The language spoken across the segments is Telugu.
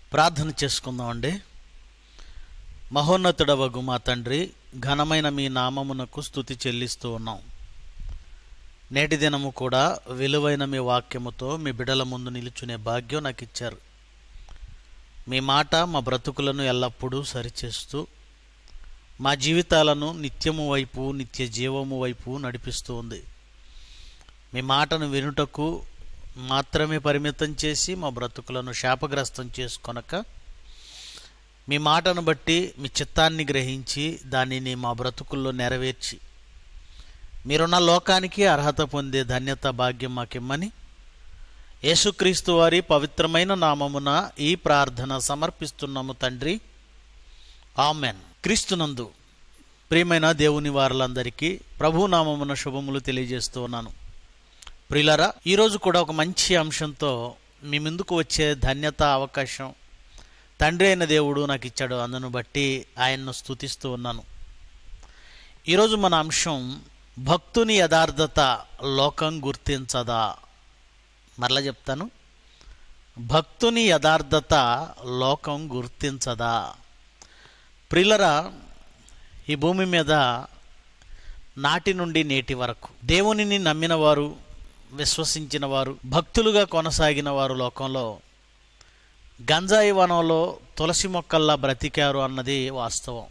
ప్రార్థన చేసుకుందామండి మహోన్నతుడవగు మా తండ్రి ఘనమైన మీ నామమునకు స్థుతి చెల్లిస్తూ ఉన్నాం నేటి దినము కూడా విలువైన మీ వాక్యముతో మీ బిడల ముందు నిలుచునే భాగ్యం నాకు ఇచ్చారు మీ మాట మా బ్రతుకులను ఎల్లప్పుడూ సరిచేస్తూ మా జీవితాలను నిత్యము వైపు నిత్య జీవము వైపు నడిపిస్తూ ఉంది మీ మాటను వినుటకు మాత్రమే పరిమితం చేసి మా బ్రతుకులను శాపగ్రస్తం చేసుకొనక మీ మాటను బట్టి మీ చిత్తాన్ని గ్రహించి దానిని మా బ్రతుకుల్లో నెరవేర్చి మీరున్న లోకానికి అర్హత పొందే ధన్యత భాగ్యం మాకిమ్మని యేసుక్రీస్తు వారి పవిత్రమైన నామమున ఈ ప్రార్థన సమర్పిస్తున్నాము తండ్రి ఆమెన్ క్రీస్తునందు ప్రియమైన దేవుని వారులందరికీ ప్రభు నామమున శుభములు తెలియజేస్తూ ఉన్నాను ప్రియులరా ఈరోజు కూడా ఒక మంచి అంశంతో మీ ముందుకు వచ్చే ధన్యత అవకాశం తండ్రి అయిన దేవుడు నాకు ఇచ్చాడు అందును బట్టి ఆయన్ను స్తుతిస్తూ ఉన్నాను ఈరోజు మన అంశం భక్తుని యథార్థత లోకం గుర్తించదా మరలా చెప్తాను భక్తుని యథార్థత లోకం గుర్తించదా ప్రిలరా ఈ భూమి మీద నాటి నుండి నేటి వరకు దేవునిని నమ్మిన వారు విశ్వసించిన వారు భక్తులుగా కొనసాగిన వారు లోకంలో గంజాయి వనంలో తులసి మొక్కల్లా బ్రతికారు అన్నది వాస్తవం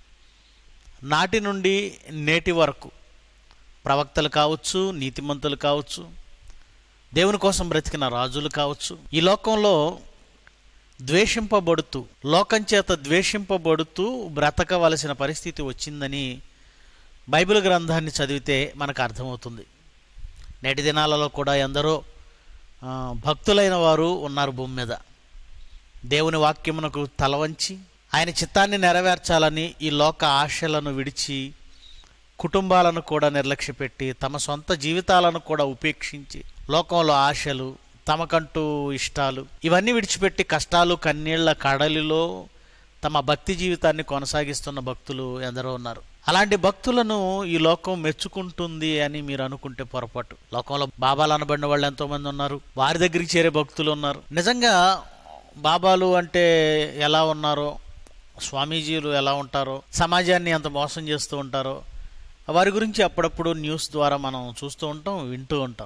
నాటి నుండి నేటి వరకు ప్రవక్తలు కావచ్చు నీతిమంతులు కావచ్చు దేవుని కోసం బ్రతికిన రాజులు కావచ్చు ఈ లోకంలో ద్వేషింపబడుతూ లోకం చేత ద్వేషింపబడుతూ బ్రతకవలసిన పరిస్థితి వచ్చిందని బైబిల్ గ్రంథాన్ని చదివితే మనకు అర్థమవుతుంది నేటి దినాలలో కూడా ఎందరో ఆ, భక్తులైన వారు ఉన్నారు భూమి మీద దేవుని వాక్యమునకు తలవంచి ఆయన చిత్తాన్ని నెరవేర్చాలని ఈ లోక ఆశలను విడిచి కుటుంబాలను కూడా నిర్లక్ష్యపెట్టి తమ సొంత జీవితాలను కూడా ఉపేక్షించి లోకంలో ఆశలు తమకంటూ ఇష్టాలు ఇవన్నీ విడిచిపెట్టి కష్టాలు కన్నీళ్ల కడలిలో తమ భక్తి జీవితాన్ని కొనసాగిస్తున్న భక్తులు ఎందరో ఉన్నారు అలాంటి భక్తులను ఈ లోకం మెచ్చుకుంటుంది అని మీరు అనుకుంటే పొరపాటు లోకంలో బాబాలు అనబడిన వాళ్ళు ఎంతో మంది ఉన్నారు వారి దగ్గరికి చేరే భక్తులు ఉన్నారు నిజంగా బాబాలు అంటే ఎలా ఉన్నారో స్వామీజీలు ఎలా ఉంటారో సమాజాన్ని ఎంత మోసం చేస్తూ ఉంటారో వారి గురించి అప్పుడప్పుడు న్యూస్ ద్వారా మనం చూస్తూ ఉంటాం వింటూ ఉంటాం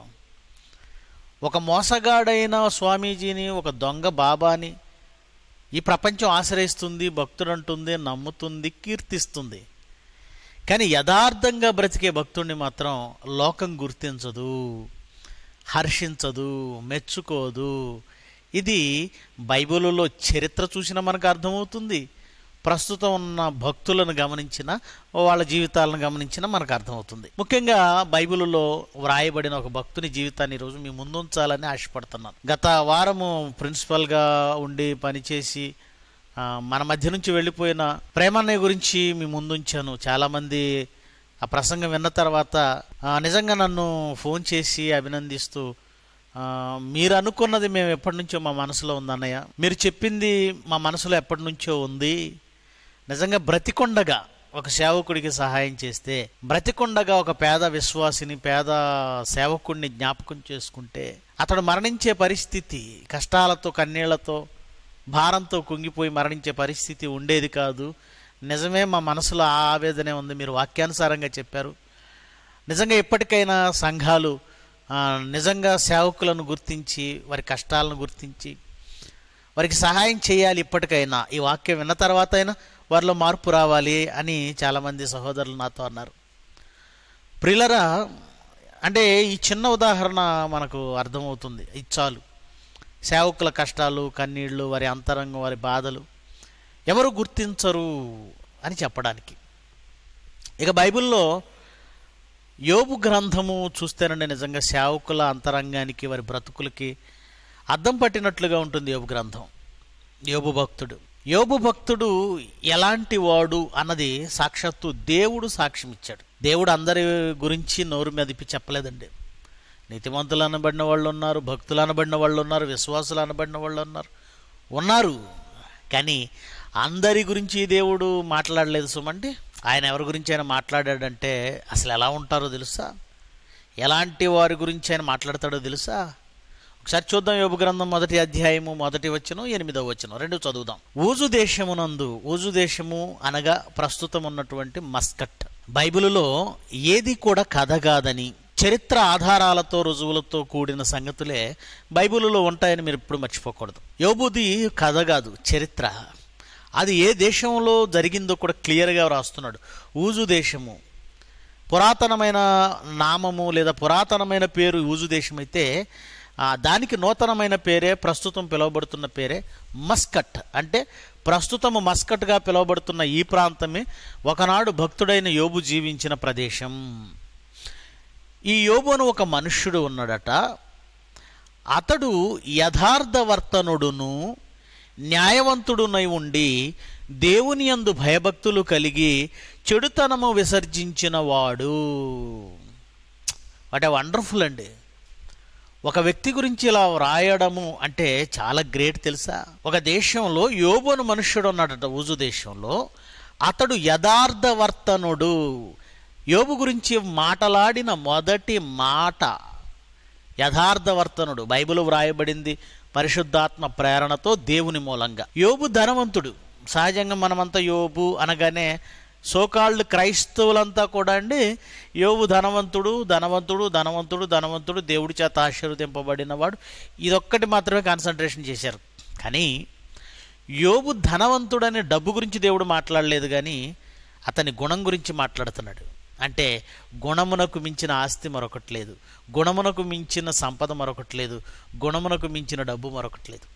ఒక మోసగాడైన స్వామీజీని ఒక దొంగ బాబాని ఈ ప్రపంచం ఆశ్రయిస్తుంది భక్తుడు అంటుంది నమ్ముతుంది కీర్తిస్తుంది కానీ యథార్థంగా బ్రతికే భక్తుడిని మాత్రం లోకం గుర్తించదు హర్షించదు మెచ్చుకోదు ఇది బైబిల్లో చరిత్ర చూసిన మనకు అర్థమవుతుంది ప్రస్తుతం ఉన్న భక్తులను గమనించిన వాళ్ళ జీవితాలను గమనించిన మనకు అర్థమవుతుంది ముఖ్యంగా బైబిల్లో వ్రాయబడిన ఒక భక్తుని జీవితాన్ని ఈరోజు మీ ముందుంచాలని ఆశపడుతున్నాను గత వారము ప్రిన్సిపల్గా ఉండి పనిచేసి ఆ, మన మధ్య నుంచి వెళ్ళిపోయిన ప్రేమన్నయ్య గురించి మీ ముందుంచాను చాలామంది ఆ ప్రసంగం విన్న తర్వాత ఆ, నిజంగా నన్ను ఫోన్ చేసి అభినందిస్తూ ఆ, మీరు అనుకున్నది మేము ఎప్పటి నుంచో మా మనసులో ఉందన్నయ్య మీరు చెప్పింది మా మనసులో ఎప్పటి నుంచో ఉంది నిజంగా బ్రతికొండగా ఒక సేవకుడికి సహాయం చేస్తే బ్రతికొండగా ఒక పేద విశ్వాసిని పేద సేవకుడిని జ్ఞాపకం చేసుకుంటే అతడు మరణించే పరిస్థితి కష్టాలతో కన్నీళ్లతో భారంతో కుంగిపోయి మరణించే పరిస్థితి ఉండేది కాదు నిజమే మా మనసులో ఆ ఆవేదనే ఉంది మీరు వాక్యానుసారంగా చెప్పారు నిజంగా ఎప్పటికైనా సంఘాలు ఆ, నిజంగా సేవకులను గుర్తించి వారి కష్టాలను గుర్తించి వారికి సహాయం చేయాలి ఇప్పటికైనా ఈ వాక్యం విన్న తర్వాత అయినా వారిలో మార్పు రావాలి అని చాలామంది సహోదరులు నాతో అన్నారు ప్రిలరా అంటే ఈ చిన్న ఉదాహరణ మనకు అర్థమవుతుంది ఇది చాలు సేవకుల కష్టాలు కన్నీళ్లు వారి అంతరంగం వారి బాధలు ఎవరు గుర్తించరు అని చెప్పడానికి ఇక బైబిల్లో యోబు గ్రంథము చూస్తేనండి నిజంగా సేవకుల అంతరంగానికి వారి బ్రతుకులకి అద్దం పట్టినట్లుగా ఉంటుంది యోబు గ్రంథం యోబు భక్తుడు యోబు భక్తుడు ఎలాంటి వాడు అన్నది సాక్షాత్తు దేవుడు సాక్ష్యం ఇచ్చాడు దేవుడు అందరి గురించి నోరు మెదిపి చెప్పలేదండి నీతిమంతులు అనబడిన వాళ్ళు ఉన్నారు భక్తులు అనబడిన వాళ్ళు ఉన్నారు విశ్వాసులు అనబడిన వాళ్ళు ఉన్నారు ఉన్నారు కానీ అందరి గురించి దేవుడు మాట్లాడలేదు సుమండి ఆయన ఎవరి గురించి ఆయన మాట్లాడాడంటే అసలు ఎలా ఉంటారో తెలుసా ఎలాంటి వారి గురించి ఆయన మాట్లాడతాడో తెలుసా ఒకసారి చూద్దాం యోబు గ్రంథం మొదటి అధ్యాయము మొదటి వచ్చును ఎనిమిదవ వచ్చును రెండు చదువుదాం ఊజు దేశమునందు ఊజు దేశము అనగా ప్రస్తుతం ఉన్నటువంటి మస్కట్ బైబిలులో ఏది కూడా కథ కాదని చరిత్ర ఆధారాలతో రుజువులతో కూడిన సంగతులే బైబిలులో ఉంటాయని మీరు ఎప్పుడు మర్చిపోకూడదు యోబుది కథ కాదు చరిత్ర అది ఏ దేశంలో జరిగిందో కూడా క్లియర్గా రాస్తున్నాడు ఊజు దేశము పురాతనమైన నామము లేదా పురాతనమైన పేరు ఊజు దేశం అయితే ఆ, దానికి నూతనమైన పేరే ప్రస్తుతం పిలువబడుతున్న పేరే మస్కట్ అంటే ప్రస్తుతము మస్కట్గా పిలువబడుతున్న ఈ ప్రాంతమే ఒకనాడు భక్తుడైన యోబు జీవించిన ప్రదేశం ఈ యోబు అని ఒక మనుష్యుడు ఉన్నాడట అతడు యథార్థవర్తనుడును న్యాయవంతుడునై ఉండి దేవుని యందు భయభక్తులు కలిగి చెడుతనము విసర్జించిన వాడు వాట్ వండర్ఫుల్ అండి ఒక వ్యక్తి గురించి ఇలా వ్రాయడము అంటే చాలా గ్రేట్ తెలుసా ఒక దేశంలో యోబోను మనుష్యుడు ఉన్నాడట ఊజు దేశంలో అతడు యథార్థవర్తనుడు యోబు గురించి మాటలాడిన మొదటి మాట యథార్థవర్తనుడు బైబిల్ వ్రాయబడింది పరిశుద్ధాత్మ ప్రేరణతో దేవుని మూలంగా యోబు ధనవంతుడు సహజంగా మనమంతా యోబు అనగానే సోకాళ్ళు క్రైస్తవులంతా కూడా అండి యోబు ధనవంతుడు ధనవంతుడు ధనవంతుడు ధనవంతుడు దేవుడి చేత ఆశీర్వదింపబడినవాడు ఇదొక్కటి మాత్రమే కాన్సన్ట్రేషన్ చేశారు కానీ యోబు ధనవంతుడనే డబ్బు గురించి దేవుడు మాట్లాడలేదు కానీ అతని గుణం గురించి మాట్లాడుతున్నాడు అంటే గుణమునకు మించిన ఆస్తి మరొకటి లేదు గుణమునకు మించిన సంపద మరొకటి లేదు గుణమునకు మించిన డబ్బు మరొకటి లేదు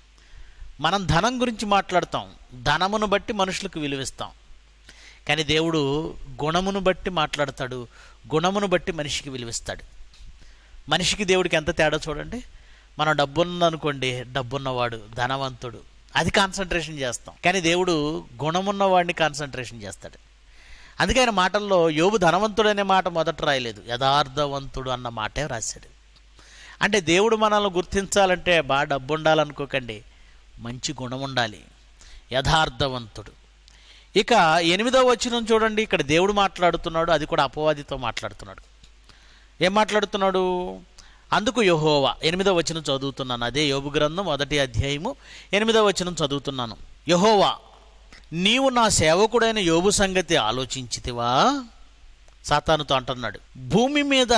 మనం ధనం గురించి మాట్లాడతాం ధనమును బట్టి మనుషులకు విలువిస్తాం కానీ దేవుడు గుణమును బట్టి మాట్లాడతాడు గుణమును బట్టి మనిషికి విలువిస్తాడు మనిషికి దేవుడికి ఎంత తేడా చూడండి మనం డబ్బున్ననుకోండి డబ్బున్నవాడు ధనవంతుడు అది కాన్సన్ట్రేషన్ చేస్తాం కానీ దేవుడు గుణమున్నవాడిని కాన్సన్ట్రేషన్ చేస్తాడు అందుకే ఆయన మాటల్లో యోబు ధనవంతుడు అనే మాట మొదట రాయలేదు యథార్థవంతుడు అన్న మాటే రాశాడు అంటే దేవుడు మనల్ని గుర్తించాలంటే బాగా డబ్బు ఉండాలనుకోకండి మంచి గుణం ఉండాలి యథార్థవంతుడు ఇక ఎనిమిదవ వచనం చూడండి ఇక్కడ దేవుడు మాట్లాడుతున్నాడు అది కూడా అపవాదితో మాట్లాడుతున్నాడు ఏం మాట్లాడుతున్నాడు అందుకు యహోవా ఎనిమిదవ వచనం చదువుతున్నాను అదే యోబు గ్రంథం మొదటి అధ్యాయము ఎనిమిదవ వచనం చదువుతున్నాను యహోవా నీవు నా సేవకుడైన యోబు సంగతి ఆలోచించితివా సాతానుతో అంటున్నాడు భూమి మీద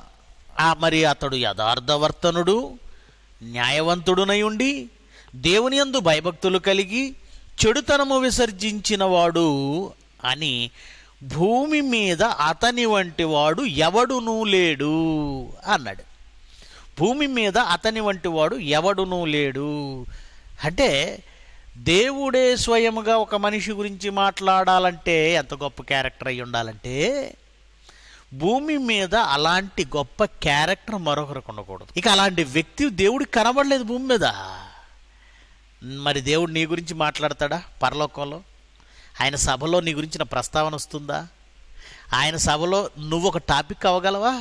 ఆ మరి అతడు యథార్థవర్తనుడు న్యాయవంతుడునై ఉండి దేవుని యందు భయభక్తులు కలిగి చెడుతనము విసర్జించినవాడు అని భూమి మీద అతని వంటి వాడు ఎవడునూ లేడు అన్నాడు భూమి మీద అతని వంటి వాడు ఎవడునూ లేడు అంటే దేవుడే స్వయముగా ఒక మనిషి గురించి మాట్లాడాలంటే ఎంత గొప్ప క్యారెక్టర్ అయి ఉండాలంటే భూమి మీద అలాంటి గొప్ప క్యారెక్టర్ మరొకరికి ఉండకూడదు ఇక అలాంటి వ్యక్తి దేవుడికి కనబడలేదు భూమి మీద మరి దేవుడు నీ గురించి మాట్లాడతాడా పరలోకంలో ఆయన సభలో నీ గురించిన ప్రస్తావన వస్తుందా ఆయన సభలో నువ్వు ఒక టాపిక్ అవ్వగలవా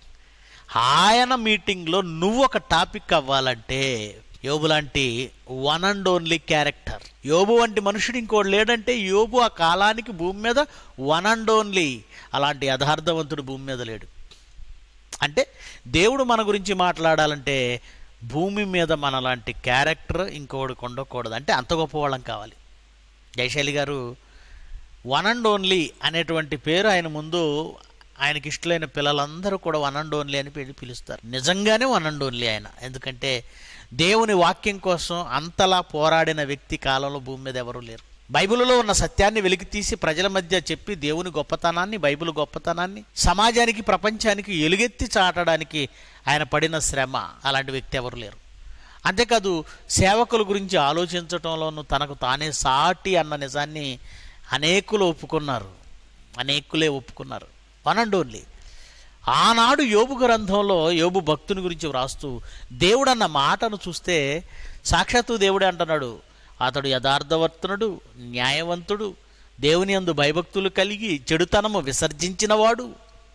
ఆయన మీటింగ్లో నువ్వు ఒక టాపిక్ అవ్వాలంటే యోబు లాంటి వన్ అండ్ ఓన్లీ క్యారెక్టర్ యోబు వంటి మనుషుడు ఇంకోటి లేడంటే యోబు ఆ కాలానికి భూమి మీద వన్ అండ్ ఓన్లీ అలాంటి యథార్థవంతుడు భూమి మీద లేడు అంటే దేవుడు మన గురించి మాట్లాడాలంటే భూమి మీద మనలాంటి క్యారెక్టర్ ఇంకోటికి ఉండకూడదు అంటే అంత గొప్ప వాళ్ళం కావాలి జయశైలి గారు వన్ అండ్ ఓన్లీ అనేటువంటి పేరు ఆయన ముందు ఆయనకి ఇష్టలైన పిల్లలందరూ కూడా వన్ అండ్ ఓన్లీ అని పిలి- పిలుస్తారు నిజంగానే వన్ అండ్ ఓన్లీ ఆయన ఎందుకంటే దేవుని వాక్యం కోసం అంతలా పోరాడిన వ్యక్తి కాలంలో భూమి మీద ఎవరూ లేరు బైబిల్లో ఉన్న సత్యాన్ని వెలికి తీసి ప్రజల మధ్య చెప్పి దేవుని గొప్పతనాన్ని బైబిల్ గొప్పతనాన్ని సమాజానికి ప్రపంచానికి ఎలుగెత్తి చాటడానికి ఆయన పడిన శ్రమ అలాంటి వ్యక్తి ఎవరు లేరు అంతేకాదు సేవకుల గురించి ఆలోచించటంలోనూ తనకు తానే సాటి అన్న నిజాన్ని అనేకులు ఒప్పుకున్నారు అనేకులే ఒప్పుకున్నారు వన్ అండ్ ఓన్లీ ఆనాడు యోబు గ్రంథంలో యోబు భక్తుని గురించి వ్రాస్తూ దేవుడు అన్న మాటను చూస్తే సాక్షాత్తు దేవుడే అంటున్నాడు అతడు యథార్థవర్తనుడు న్యాయవంతుడు దేవుని యందు భయభక్తులు కలిగి చెడుతనము విసర్జించినవాడు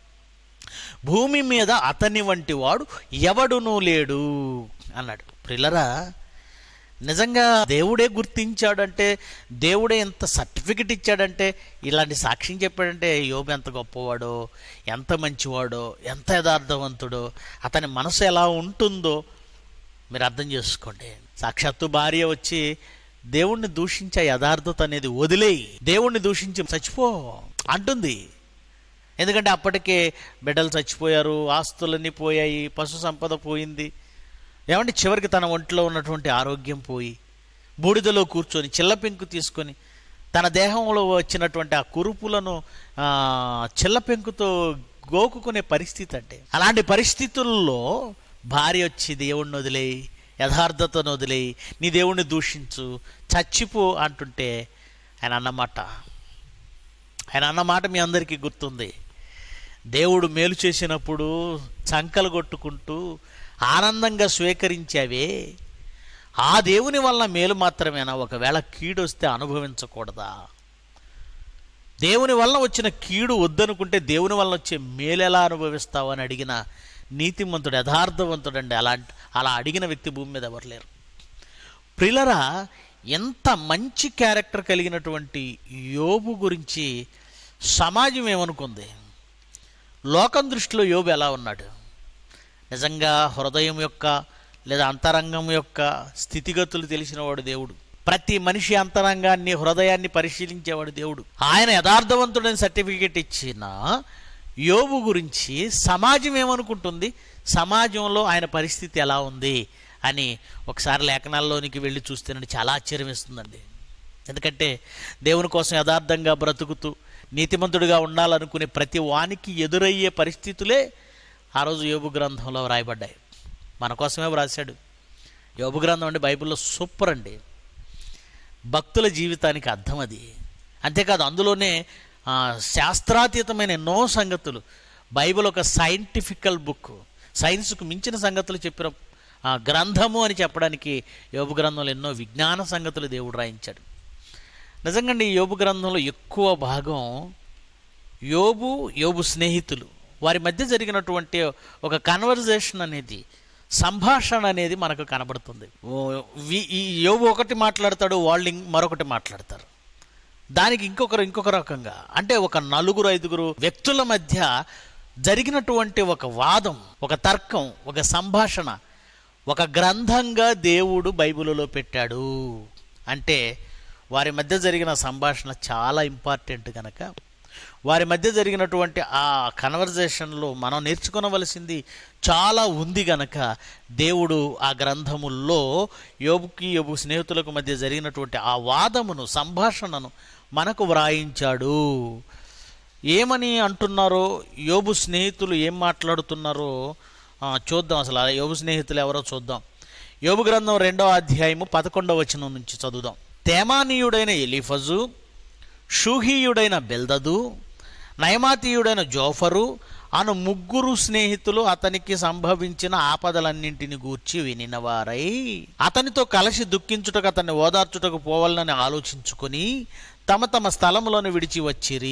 భూమి మీద అతని వంటి వాడు ఎవడునూ లేడు అన్నాడు ప్రిల్లరా నిజంగా దేవుడే గుర్తించాడంటే దేవుడే ఎంత సర్టిఫికెట్ ఇచ్చాడంటే ఇలాంటి సాక్ష్యం చెప్పాడంటే యోబు ఎంత గొప్పవాడో ఎంత మంచివాడో ఎంత యథార్థవంతుడో అతని మనసు ఎలా ఉంటుందో మీరు అర్థం చేసుకోండి సాక్షాత్తు భార్య వచ్చి దేవుణ్ణి దూషించే యథార్థత అనేది వదిలేయి దేవుణ్ణి దూషించి చచ్చిపో అంటుంది ఎందుకంటే అప్పటికే బిడ్డలు చచ్చిపోయారు ఆస్తులన్నీ పోయాయి పశు సంపద పోయింది ఏమంటే చివరికి తన ఒంట్లో ఉన్నటువంటి ఆరోగ్యం పోయి బూడిదలో కూర్చొని చిల్ల పెంకు తీసుకొని తన దేహంలో వచ్చినటువంటి ఆ కురుపులను ఆ, చిల్ల పెంకుతో గోకుకునే పరిస్థితి అంటే అలాంటి పరిస్థితుల్లో భార్య వచ్చి దేవుణ్ణి వదిలేయి యథార్థతను వదిలేయి నీ దేవుణ్ణి దూషించు చచ్చిపో అంటుంటే ఆయన అన్నమాట ఆయన అన్నమాట మీ అందరికీ గుర్తుంది దేవుడు మేలు చేసినప్పుడు చంకలు కొట్టుకుంటూ ఆనందంగా స్వీకరించావే ఆ దేవుని వల్ల మేలు మాత్రమేనా ఒకవేళ కీడు వస్తే అనుభవించకూడదా దేవుని వల్ల వచ్చిన కీడు వద్దనుకుంటే దేవుని వల్ల వచ్చే మేలు ఎలా అనుభవిస్తావు అని అడిగిన నీతిమంతుడు యథార్థవంతుడండి అలాంటి అలా అడిగిన వ్యక్తి భూమి మీద ఎవరు లేరు ప్రిలరా ఎంత మంచి క్యారెక్టర్ కలిగినటువంటి యోబు గురించి సమాజం ఏమనుకుంది లోకం దృష్టిలో యోబు ఎలా ఉన్నాడు నిజంగా హృదయం యొక్క లేదా అంతరంగం యొక్క స్థితిగతులు తెలిసినవాడు దేవుడు ప్రతి మనిషి అంతరంగాన్ని హృదయాన్ని పరిశీలించేవాడు దేవుడు ఆయన యథార్థవంతుడని సర్టిఫికేట్ ఇచ్చిన యోబు గురించి సమాజం ఏమనుకుంటుంది సమాజంలో ఆయన పరిస్థితి ఎలా ఉంది అని ఒకసారి లేఖనాల్లోనికి వెళ్ళి చూస్తేనండి చాలా ఆశ్చర్యం వేస్తుందండి ఎందుకంటే దేవుని కోసం యథార్థంగా బ్రతుకుతూ నీతిమంతుడిగా ఉండాలనుకునే ప్రతి వానికి ఎదురయ్యే పరిస్థితులే ఆ రోజు యోబు గ్రంథంలో వ్రాయబడ్డాయి మన కోసమే వ్రాశాడు యోబు గ్రంథం అంటే బైబిల్లో సూపర్ అండి భక్తుల జీవితానికి అర్థం అది అంతేకాదు అందులోనే ఆ, శాస్త్రాతీతమైన ఎన్నో సంగతులు బైబిల్ ఒక సైంటిఫికల్ బుక్ సైన్స్కు మించిన సంగతులు చెప్పిన ఆ, గ్రంథము అని చెప్పడానికి యోబు గ్రంథంలో ఎన్నో విజ్ఞాన సంగతులు దేవుడు రాయించాడు నిజంగా ఈ యోబు గ్రంథంలో ఎక్కువ భాగం యోబు యోబు స్నేహితులు వారి మధ్య జరిగినటువంటి ఒక కన్వర్జేషన్ అనేది సంభాషణ అనేది మనకు కనబడుతుంది ఓ, వి- ఈ యోబు ఒకటి మాట్లాడతాడు వాళ్ళు ఇం- మరొకటి మాట్లాడతారు దానికి ఇంకొకరు ఇంకొక రకంగా అంటే ఒక నలుగురు ఐదుగురు వ్యక్తుల మధ్య జరిగినటువంటి ఒక వాదం ఒక తర్కం ఒక సంభాషణ ఒక గ్రంథంగా దేవుడు బైబిల్లో పెట్టాడు అంటే వారి మధ్య జరిగిన సంభాషణ చాలా ఇంపార్టెంట్ కనుక వారి మధ్య జరిగినటువంటి ఆ కన్వర్జేషన్లో మనం నేర్చుకోవలసింది చాలా ఉంది గనక దేవుడు ఆ గ్రంథముల్లో యోబుకి యోబు స్నేహితులకు మధ్య జరిగినటువంటి ఆ వాదమును సంభాషణను మనకు వ్రాయించాడు ఏమని అంటున్నారో యోబు స్నేహితులు ఏం మాట్లాడుతున్నారో ఆ, చూద్దాం అసలు ఆ యోబు స్నేహితులు ఎవరో చూద్దాం యోబు గ్రంథం రెండో అధ్యాయము పదకొండవ వచనం నుంచి చదువుదాం తేమానీయుడైన ఎలిఫజు షూహీయుడైన బెల్దదు నయమాతీయుడైన జోఫరు అను ముగ్గురు స్నేహితులు అతనికి సంభవించిన ఆపదలన్నింటిని గూర్చి వినినవారై అతనితో కలిసి దుఃఖించుటకు అతన్ని ఓదార్చుటకు పోవాలని ఆలోచించుకొని తమ తమ స్థలములను విడిచి వచ్చిరి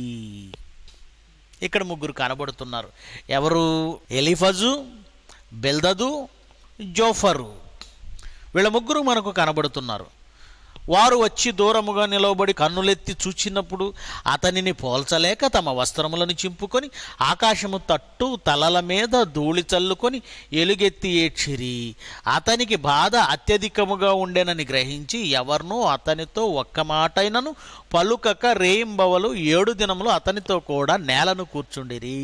ఇక్కడ ముగ్గురు కనబడుతున్నారు ఎవరు ఎలిఫజు బెల్దదు జోఫరు వీళ్ళ ముగ్గురు మనకు కనబడుతున్నారు వారు వచ్చి దూరముగా నిలవబడి కన్నులెత్తి చూచినప్పుడు అతనిని పోల్చలేక తమ వస్త్రములను చింపుకొని ఆకాశము తట్టు తలల మీద ధూళి చల్లుకొని ఎలుగెత్తి ఏడ్చిరి అతనికి బాధ అత్యధికముగా ఉండెనని గ్రహించి ఎవరినూ అతనితో ఒక్క మాటైనను పలుకక రేయింబవలు ఏడు దినములు అతనితో కూడా నేలను కూర్చుండిరి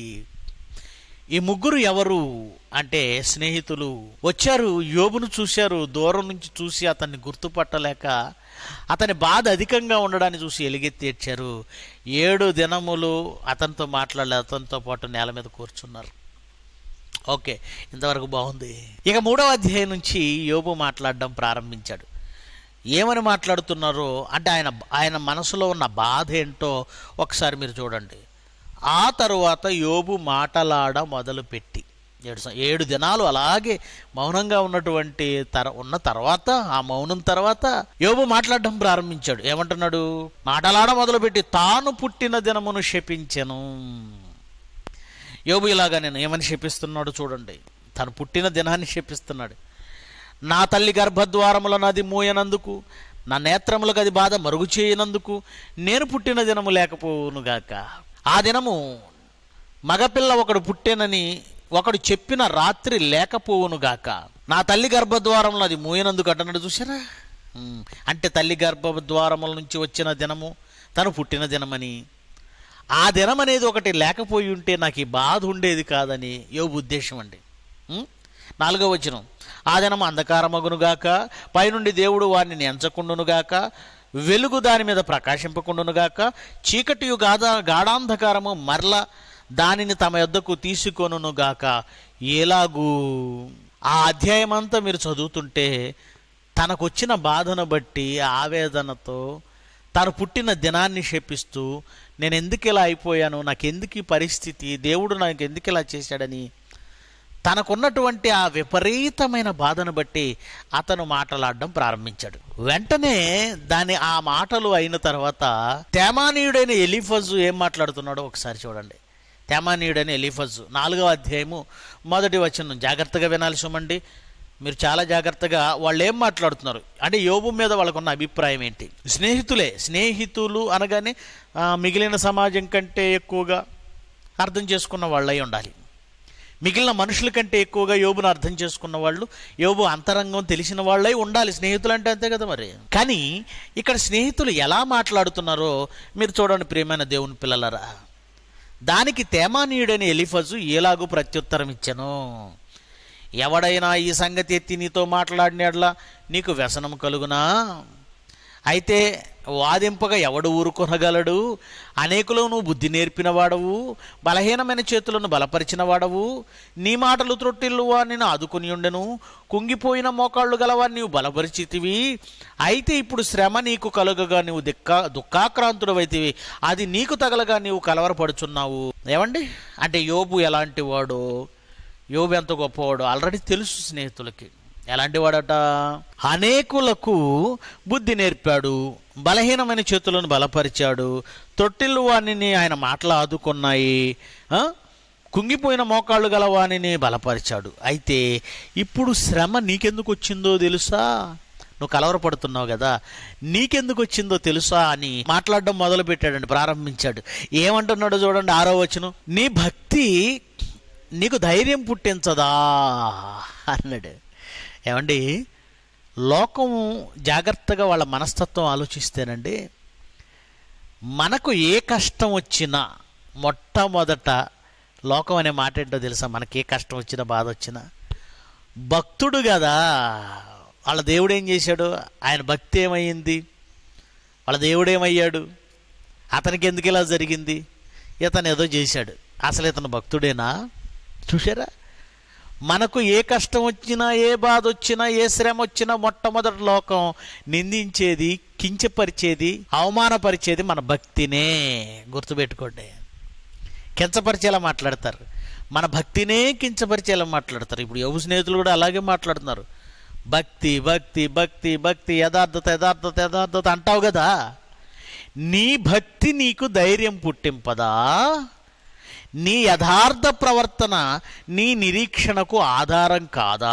ఈ ముగ్గురు ఎవరు అంటే స్నేహితులు వచ్చారు యోబును చూశారు దూరం నుంచి చూసి అతన్ని గుర్తుపట్టలేక అతని బాధ అధికంగా ఉండడాన్ని చూసి ఎలుగెత్తి ఏడ్చారు ఏడు దినములు అతనితో మాట్లాడలే అతనితో పాటు నేల మీద కూర్చున్నారు ఓకే ఇంతవరకు బాగుంది ఇక మూడవ అధ్యాయం నుంచి యోబు మాట్లాడడం ప్రారంభించాడు ఏమని మాట్లాడుతున్నారో అంటే ఆయన ఆయన మనసులో ఉన్న బాధ ఏంటో ఒకసారి మీరు చూడండి ఆ తరువాత యోబు మాటలాడ మొదలుపెట్టి ఏడు సం- ఏడు దినాలు అలాగే మౌనంగా ఉన్నటువంటి తర ఉన్న తర్వాత ఆ మౌనం తర్వాత యోబు మాట్లాడడం ప్రారంభించాడు ఏమంటున్నాడు మాటలాడ మొదలుపెట్టి తాను పుట్టిన దినమును శపించెను యోబు ఇలాగా నేను ఏమని శపిస్తున్నాడు చూడండి తను పుట్టిన దినాన్ని శపిస్తున్నాడు నా తల్లి గర్భద్వారములను అది మూయనందుకు నా నేత్రములకు అది బాధ మరుగు చేయనందుకు నేను పుట్టిన దినము లేకపోవునుగాక ఆ దినము మగపిల్ల ఒకడు పుట్టేనని ఒకడు చెప్పిన రాత్రి లేకపోవునుగాక నా తల్లి గర్భద్వారంలో అది మూయనందుకు అంటున్నాడు చూసారా ఉమ్, అంటే తల్లి గర్భద్వారముల నుంచి వచ్చిన దినము తను పుట్టిన దినమని ఆ దినం అనేది ఒకటి లేకపోయి ఉంటే నాకు ఈ బాధ ఉండేది కాదని యోబు ఉద్దేశం అండి ఉం? నాలుగో వచనం ఆ దినం అంధకారమగునుగాక పైనుండి దేవుడు వారిని ఎంచకుండునుగాక వెలుగు దాని మీద ప్రకాశింపకుండునుగాక చీకటియు గాఢ గాఢాంధకారము మరల దానిని తమ యొద్దకు తీసుకొనుగాక ఎలాగూ ఆ అధ్యాయం అంతా మీరు చదువుతుంటే తనకొచ్చిన బాధను బట్టి ఆవేదనతో తాను పుట్టిన దినాన్ని శపిస్తూ నేను ఎందుకు ఇలా అయిపోయాను నాకు ఎందుకు ఈ పరిస్థితి దేవుడు నాకు ఎందుకు ఇలా చేశాడని తనకున్నటువంటి ఆ విపరీతమైన బాధను బట్టి అతను మాటలాడడం ప్రారంభించాడు వెంటనే దాని ఆ మాటలు అయిన తర్వాత తేమానీయుడైన ఎలిఫజు ఏం మాట్లాడుతున్నాడో ఒకసారి చూడండి తేమానీయుడైన ఎలిఫజు నాలుగవ అధ్యాయము మొదటి వచనం జాగ్రత్తగా వినాలి సుమండి మీరు చాలా జాగ్రత్తగా వాళ్ళు ఏం మాట్లాడుతున్నారు అంటే యోబు మీద వాళ్ళకున్న అభిప్రాయం ఏంటి స్నేహితులే స్నేహితులు అనగానే ఆ, మిగిలిన సమాజం కంటే ఎక్కువగా అర్థం చేసుకున్న వాళ్ళై ఉండాలి మిగిలిన మనుషుల కంటే ఎక్కువగా యోబును అర్థం చేసుకున్న వాళ్ళు యోబు అంతరంగం తెలిసిన వాళ్ళై ఉండాలి స్నేహితులు అంటే అంతే కదా మరి కానీ ఇక్కడ స్నేహితులు ఎలా మాట్లాడుతున్నారో మీరు చూడండి ప్రియమైన దేవుని పిల్లలరా దానికి తేమానీయుడైన ఎలిఫజు ఎలాగూ ప్రత్యుత్తరం ఇచ్చాను ఎవడైనా ఈ సంగతి ఎత్తి నీతో మాట్లాడినట్లా నీకు వ్యసనం కలుగునా అయితే వాదింపగా ఎవడు ఊరుకొనగలడు అనేకులు నువ్వు బుద్ధి నేర్పిన వాడవు బలహీనమైన చేతులను బలపరిచిన వాడవు నీ మాటలు త్రొట్టిల్లువా నేను ఆదుకుని ఉండెను కుంగిపోయిన మోకాళ్ళు గలవా నీవు బలపరిచితివి అయితే ఇప్పుడు శ్రమ నీకు కలుగగా నీవు దిక్క దుఃఖాక్రాంతుడవైతివి అది నీకు తగలగా నీవు కలవరపడుచున్నావు ఏమండి అంటే యోబు ఎలాంటి వాడు యోబు ఎంత గొప్పవాడు ఆల్రెడీ తెలుసు స్నేహితులకి ఎలాంటి వాడట అనేకులకు బుద్ధి నేర్పాడు బలహీనమైన చేతులను బలపరిచాడు తొట్టిల్లు వాణిని ఆయన మాటలు ఆదుకున్నాయి ఆ? కుంగిపోయిన మోకాళ్ళు గల వాణిని బలపరిచాడు అయితే ఇప్పుడు శ్రమ నీకెందుకు వచ్చిందో తెలుసా నువ్వు కలవరపడుతున్నావు కదా నీకెందుకు వచ్చిందో తెలుసా అని మాట్లాడడం మొదలు పెట్టాడండి ప్రారంభించాడు ఏమంటున్నాడో చూడండి ఆరో వచనం నీ భక్తి నీకు ధైర్యం పుట్టించదా అన్నాడు ఏమండి లోకం జాగ్రత్తగా వాళ్ళ మనస్తత్వం ఆలోచిస్తేనండి మనకు ఏ కష్టం వచ్చినా మొట్టమొదట లోకం అనే మాట ఏంటో తెలుసా మనకి ఏ కష్టం వచ్చినా బాధ వచ్చినా భక్తుడు కదా వాళ్ళ దేవుడు ఏం చేశాడు ఆయన భక్తి ఏమైంది వాళ్ళ దేవుడు ఏమయ్యాడు అతనికి ఎందుకు ఇలా జరిగింది ఇతను ఏదో చేశాడు అసలు ఇతను భక్తుడేనా చూసారా మనకు ఏ కష్టం వచ్చినా ఏ బాధ వచ్చినా ఏ శ్రమ వచ్చినా మొట్టమొదటి లోకం నిందించేది కించపరిచేది అవమానపరిచేది మన భక్తినే గుర్తుపెట్టుకోండి కించపరిచేలా మాట్లాడతారు మన భక్తినే కించపరిచేలా మాట్లాడతారు ఇప్పుడు యువ స్నేహితులు కూడా అలాగే మాట్లాడుతున్నారు భక్తి భక్తి భక్తి భక్తి యథార్థత యథార్థత యథార్థత అంటావు కదా నీ భక్తి నీకు ధైర్యం పుట్టింపదా నీ యథార్థ ప్రవర్తన నీ నిరీక్షణకు ఆధారం కాదా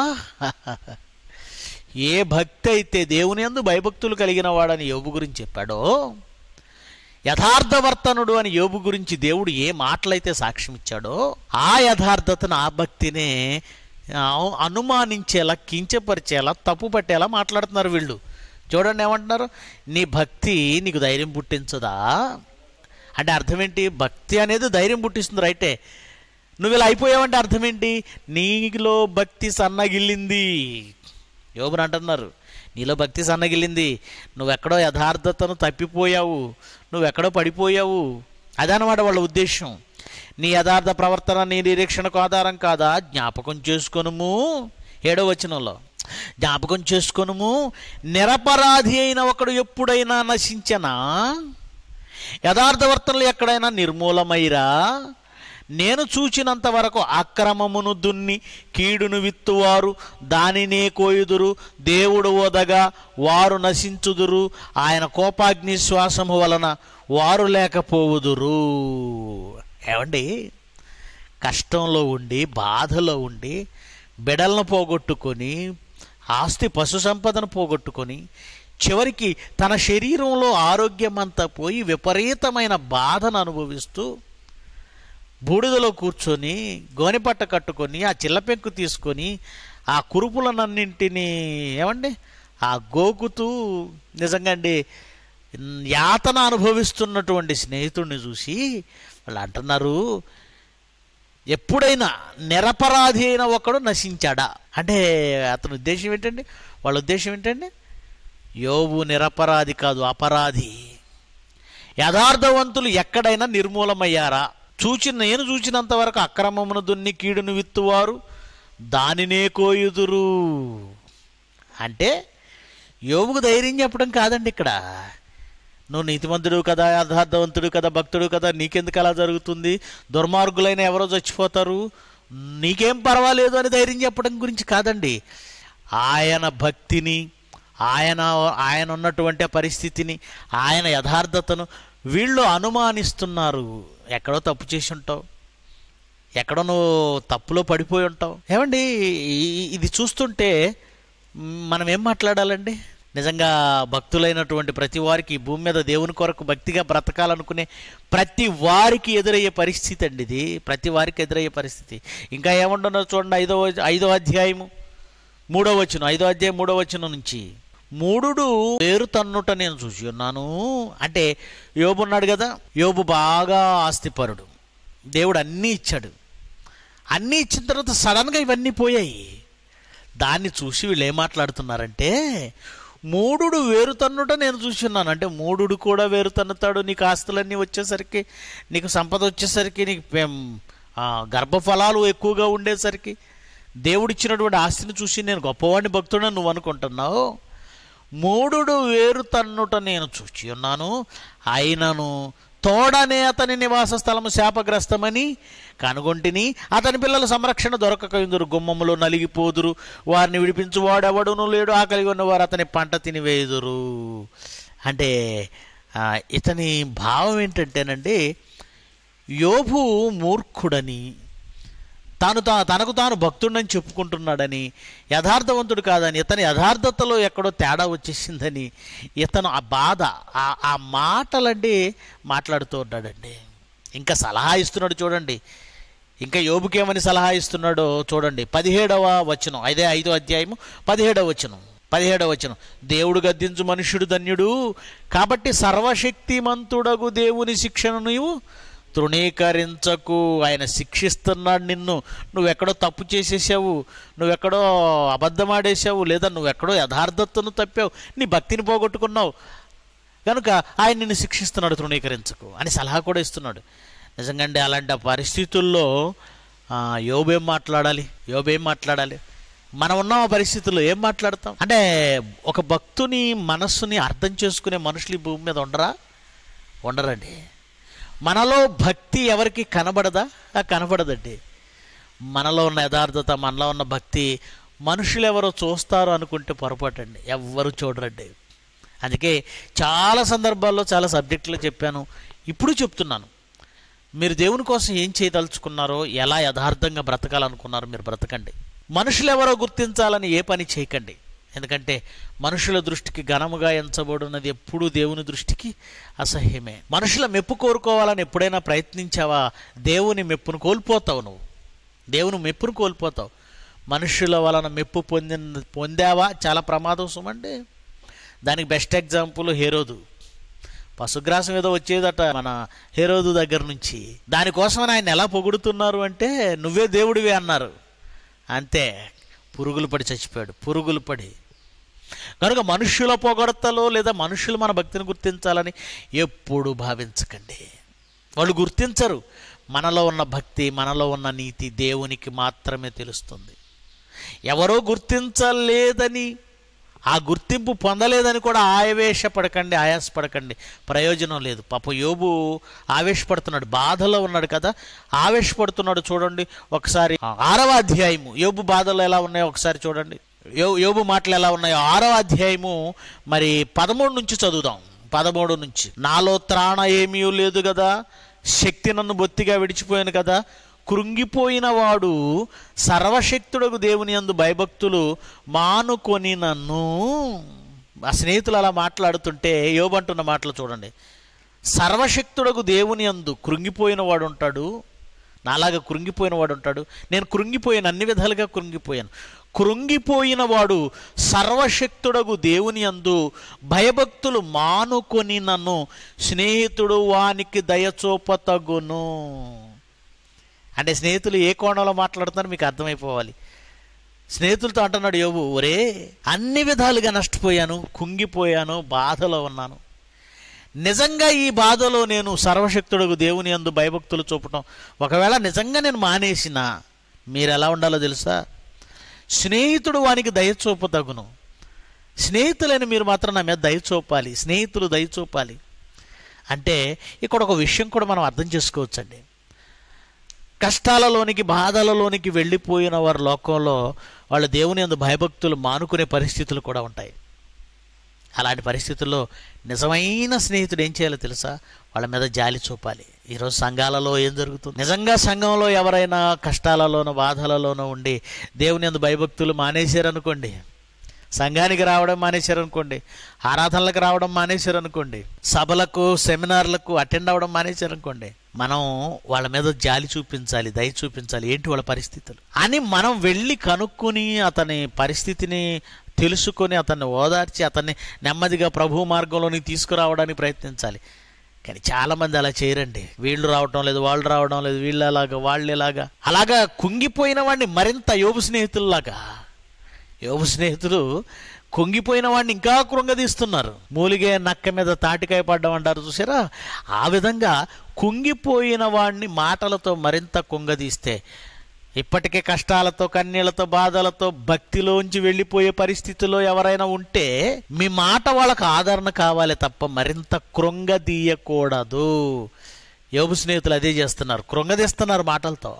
ఏ భక్తి అయితే దేవుని యందు భయభక్తులు కలిగిన వాడని యోబు గురించి చెప్పాడో యథార్థవర్తనుడు అని యోబు గురించి దేవుడు ఏ మాటలైతే సాక్ష్యం ఇచ్చాడో ఆ యథార్థతను ఆ భక్తినే ఆ, అనుమానించేలా కించపరిచేలా తప్పు పట్టేలా మాట్లాడుతున్నారు వీళ్ళు చూడండి ఏమంటున్నారు నీ భక్తి నీకు ధైర్యం పుట్టించదా అంటే అర్థం ఏంటి భక్తి అనేది ధైర్యం పుట్టిస్తుంది రైటే నువ్వు ఇలా అయిపోయావంటే అర్థం ఏంటి నీలో భక్తి సన్నగిల్లింది యోబుని అంటున్నారు నీలో భక్తి సన్నగిల్లింది నువ్వెక్కడో యథార్థతను తప్పిపోయావు నువ్వెక్కడో పడిపోయావు అదనమాట వాళ్ళ ఉద్దేశం నీ యథార్థ ప్రవర్తన నీ నిరీక్షణకు ఆధారం కాదా జ్ఞాపకం చేసుకొనుము ఏడో వచనంలో జ్ఞాపకం చేసుకొనుము నిరపరాధి అయిన ఒకడు ఎప్పుడైనా నశించనా యథార్థవర్తనలు ఎక్కడైనా నిర్మూలమైరా నేను చూచినంత వరకు అక్రమమును దున్ని కీడును విత్తువారు దానినే కోయుదురు దేవుడు ఓదగా వారు నశించుదురు ఆయన కోపాగ్ని శ్వాసము వలన వారు లేకపోవుదురు ఏమండి కష్టంలో ఉండి బాధలో ఉండి బిడలను పోగొట్టుకొని ఆస్తి పశు సంపదను పోగొట్టుకొని చివరికి తన శరీరంలో ఆరోగ్యం అంతా పోయి విపరీతమైన బాధను అనుభవిస్తూ బూడిదలో కూర్చొని గోనెపట్ట కట్టుకొని ఆ చిల్లపెంకు తీసుకొని ఆ కురుపులనన్నింటినీ ఏమండి ఆ గోకుతూ నిజంగా అండి యాతన అనుభవిస్తున్నటువంటి స్నేహితుడిని చూసి వాళ్ళు అంటున్నారు ఎప్పుడైనా నిరపరాధి అయిన ఒకడు నశించాడా అంటే అతని ఉద్దేశం ఏంటండి వాళ్ళ ఉద్దేశం ఏంటండి యోబు నిరపరాధి కాదు అపరాధి యథార్థవంతులు ఎక్కడైనా నిర్మూలమయ్యారా చూచి నేను చూచినంత వరకు అక్రమమును దున్ని కీడును విత్తువారు దానినే కోయుదురు అంటే యోబుకు ధైర్యం చెప్పడం కాదండి ఇక్కడ నువ్వు నీతిమంతుడు కదా యథార్థవంతుడు కదా భక్తుడు కదా నీకెందుకు అలా జరుగుతుంది దుర్మార్గులైన ఎవరో చచ్చిపోతారు నీకేం పర్వాలేదు అని ధైర్యం చెప్పడం గురించి కాదండి ఆయన భక్తిని ఆయన ఆయన ఉన్నటువంటి ఆ పరిస్థితిని ఆయన యథార్థతను వీళ్ళు అనుమానిస్తున్నారు ఎక్కడో తప్పు చేసి ఉంటావు ఎక్కడో నువ్వు తప్పులో పడిపోయి ఉంటావు ఏమండి ఈ- ఇది చూస్తుంటే మ్, మనం ఏం మాట్లాడాలండి నిజంగా భక్తులైనటువంటి ప్రతి వారికి ఈ భూమి మీద దేవుని కొరకు భక్తిగా బ్రతకాలనుకునే ప్రతి వారికి ఎదురయ్యే పరిస్థితి అండి ఇది ప్రతి వారికి ఎదురయ్యే పరిస్థితి ఇంకా ఏముండదో చూడండి ఐదో ఐదో అధ్యాయము మూడో వచనం ఐదో అధ్యాయం మూడో వచనం నుంచి మూడుడు పేరు తన్నుట నేను చూసి ఉన్నాను అంటే యోబు ఉన్నాడు కదా యోబు బాగా ఆస్తిపరుడు దేవుడు అన్నీ ఇచ్చాడు అన్నీ ఇచ్చిన తర్వాత సడన్గా ఇవన్నీ పోయాయి దాన్ని చూసి వీళ్ళు ఏం మాట్లాడుతున్నారంటే మూడుడు వేరు తన్నుట నేను చూస్తున్నాను అంటే మూడుడు కూడా వేరు తన్నుతాడు నీకు ఆస్తులన్నీ వచ్చేసరికి నీకు సంపద వచ్చేసరికి నీకు పెం- ఆ, గర్భఫలాలు ఎక్కువగా ఉండేసరికి దేవుడిచ్చినటువంటి ఆస్తిని చూసి నేను గొప్పవాడిని భక్తుడని నువ్వు అనుకుంటున్నావు మూడుడు వేరు తన్నుట నేను చూచి ఉన్నాను అయినను తోడనే అతని నివాస స్థలము శాపగ్రస్తమని కనుగొంటిని అతని పిల్లల సంరక్షణ దొరకక ఇందురు గుమ్మములో నలిగిపోదురు వారిని విడిపించు వాడెవడును లేడు ఆకలిగా ఉన్నవారు అతని పంట తినివేయుదురు అంటే ఆ, ఇతని భావం ఏంటంటేనండి యోబు మూర్ఖుడని తాను తా తనకు తాను భక్తుడని చెప్పుకుంటున్నాడని యథార్థవంతుడు కాదని ఇతని యథార్థతలో ఎక్కడో తేడా వచ్చేసిందని ఇతను ఆ బాధ ఆ ఆ మాటలండి మాట్లాడుతూ ఉన్నాడండి ఇంకా సలహా ఇస్తున్నాడు చూడండి ఇంకా యోబుకేమని సలహా ఇస్తున్నాడో చూడండి పదిహేడవ వచనం అదే ఐదో అధ్యాయము పదిహేడవ వచనం పదిహేడవ వచనం దేవుడు గద్దించు మనుష్యుడు ధన్యుడు కాబట్టి సర్వశక్తిమంతుడగు దేవుని శిక్షను నీవు తృణీకరించకు ఆయన శిక్షిస్తున్నాడు నిన్ను నువ్వెక్కడో తప్పు చేసేసావు నువ్వెక్కడో అబద్ధమాడేసావు లేదా నువ్వెక్కడో యథార్థతను తప్పావు నీ భక్తిని పోగొట్టుకున్నావు కనుక ఆయన నిన్ను శిక్షిస్తున్నాడు తృణీకరించకు అని సలహా కూడా ఇస్తున్నాడు నిజంగా అండి అలాంటి ఆ పరిస్థితుల్లో ఆ, యోబేం మాట్లాడాలి యోబేం మాట్లాడాలి మనం ఉన్న ఆ పరిస్థితుల్లో ఏం మాట్లాడతాం అంటే ఒక భక్తుని మనస్సుని అర్థం చేసుకునే మనుషులు ఈ భూమి మీద ఉండరా ఉండరండి మనలో భక్తి ఎవరికి కనబడదా ఆ కనబడదండి మనలో ఉన్న యథార్థత మనలో ఉన్న భక్తి మనుషులు ఎవరో చూస్తారు అనుకుంటే పొరపాటండి ఎవ్వరు చూడరండి అందుకే చాలా సందర్భాల్లో చాలా సబ్జెక్టులు చెప్పాను ఇప్పుడు చెప్తున్నాను మీరు దేవుని కోసం ఏం చేయదలుచుకున్నారో ఎలా యథార్థంగా బ్రతకాలనుకున్నారో మీరు బ్రతకండి మనుషులు ఎవరో గుర్తించాలని ఏ పని చేయకండి ఎందుకంటే మనుషుల దృష్టికి ఘనముగా ఎంచబడినది ఎప్పుడూ దేవుని దృష్టికి అసహ్యమే మనుషుల మెప్పు కోరుకోవాలని ఎప్పుడైనా ప్రయత్నించావా దేవుని మెప్పును కోల్పోతావు నువ్వు దేవుని మెప్పును కోల్పోతావు మనుషుల వలన మెప్పు పొందిన పొందావా చాలా ప్రమాదం సుమండి దానికి బెస్ట్ ఎగ్జాంపుల్ హేరోదు పశుగ్రాసం ఏదో వచ్చేదట మన హేరోదు దగ్గర నుంచి దానికోసం ఆయన ఎలా పొగుడుతున్నారు అంటే నువ్వే దేవుడివే అన్నారు అంతే పురుగులు పడి చచ్చిపోయాడు పురుగులు పడి కనుక మనుష్యుల పొగడతలో లేదా మనుషులు మన భక్తిని గుర్తించాలని ఎప్పుడు భావించకండి వాళ్ళు గుర్తించరు మనలో ఉన్న భక్తి మనలో ఉన్న నీతి దేవునికి మాత్రమే తెలుస్తుంది ఎవరో గుర్తించలేదని ఆ గుర్తింపు పొందలేదని కూడా ఆవేశపడకండి ఆయాసపడకండి ప్రయోజనం లేదు పాప యోబు ఆవేశపడుతున్నాడు బాధలో ఉన్నాడు కదా ఆవేశపడుతున్నాడు చూడండి ఒకసారి ఆరవ అధ్యాయము యోబు బాధలు ఎలా ఉన్నాయో ఒకసారి చూడండి యో యోబు మాటలు ఎలా ఉన్నాయో ఆరవ అధ్యాయము మరి పదమూడు నుంచి చదువుదాం పదమూడు నుంచి నాలో త్రాణ ఏమీ లేదు కదా శక్తి నన్ను బొత్తిగా విడిచిపోయాను కదా కృంగిపోయిన వాడు సర్వశక్తుడకు దేవుని యందు భయభక్తులు మానుకొని నన్ను ఆ స్నేహితులు అలా మాట్లాడుతుంటే యోబంటున్న మాటలు చూడండి సర్వశక్తుడకు దేవుని యందు కృంగిపోయిన వాడు ఉంటాడు నాలాగా కృంగిపోయిన వాడు ఉంటాడు నేను కృంగిపోయాను అన్ని విధాలుగా కృంగిపోయాను కృంగిపోయిన వాడు సర్వశక్తుడగు దేవుని అందు భయభక్తులు మానుకొని నన్ను స్నేహితుడు వానికి దయచూపతగును అంటే స్నేహితులు ఏ కోణంలో మాట్లాడుతున్నారో మీకు అర్థమైపోవాలి స్నేహితులతో అంటున్నాడు యోబు ఒరే అన్ని విధాలుగా నష్టపోయాను కుంగిపోయాను బాధలో ఉన్నాను నిజంగా ఈ బాధలో నేను సర్వశక్తుడకు దేవుని అందు భయభక్తులు చూపటం ఒకవేళ నిజంగా నేను మానేసిన మీరు ఎలా ఉండాలో తెలుసా స్నేహితుడు వానికి దయ చూపదగును స్నేహితులని మీరు మాత్రం నా మీద దయ చూపాలి స్నేహితులు దయ చూపాలి అంటే ఇక్కడ ఒక విషయం కూడా మనం అర్థం చేసుకోవచ్చండి కష్టాలలోనికి బాధలలోనికి వెళ్ళిపోయిన వారి లోకంలో వాళ్ళు దేవుని అందు భయభక్తులు మానుకునే పరిస్థితులు కూడా ఉంటాయి అలాంటి పరిస్థితుల్లో నిజమైన స్నేహితుడు ఏం చేయాలో తెలుసా వాళ్ళ మీద జాలి చూపాలి ఈరోజు సంఘాలలో ఏం జరుగుతుంది నిజంగా సంఘంలో ఎవరైనా కష్టాలలోనూ బాధలలోనూ ఉండి దేవుని అందు భయభక్తులు మానేశారనుకోండి సంఘానికి రావడం మానేశారనుకోండి ఆరాధనలకు రావడం మానేశారనుకోండి సభలకు సెమినార్లకు అటెండ్ అవ్వడం మానేశారనుకోండి మనం వాళ్ళ మీద జాలి చూపించాలి దయ చూపించాలి ఏంటి వాళ్ళ పరిస్థితులు అని మనం వెళ్ళి కనుక్కొని అతని పరిస్థితిని తెలుసుకొని అతన్ని ఓదార్చి అతన్ని నెమ్మదిగా ప్రభు మార్గంలోనికి తీసుకురావడానికి ప్రయత్నించాలి కానీ చాలా మంది అలా చేయరండి వీళ్ళు రావటం లేదు వాళ్ళు రావడం లేదు వీళ్ళు అలాగా వాళ్ళు ఎలాగా అలాగా కుంగిపోయిన వాడిని మరింత యోగు స్నేహితుల్లాగా యోగు స్నేహితులు కుంగిపోయిన వాడిని ఇంకా కృంగదీస్తున్నారు మూలిగే నక్క మీద తాటికాయ పడ్డం అంటారు చూసారా ఆ విధంగా కుంగిపోయిన వాడిని మాటలతో మరింత కుంగదీస్తే ఇప్పటికే కష్టాలతో కన్నీళ్లతో బాధలతో భక్తిలోంచి వెళ్ళిపోయే పరిస్థితిలో ఎవరైనా ఉంటే మీ మాట వాళ్ళకు ఆదరణ కావాలి తప్ప మరింత కృంగదీయకూడదు యోగు స్నేహితులు అదే చేస్తున్నారు కృంగదీస్తున్నారు మాటలతో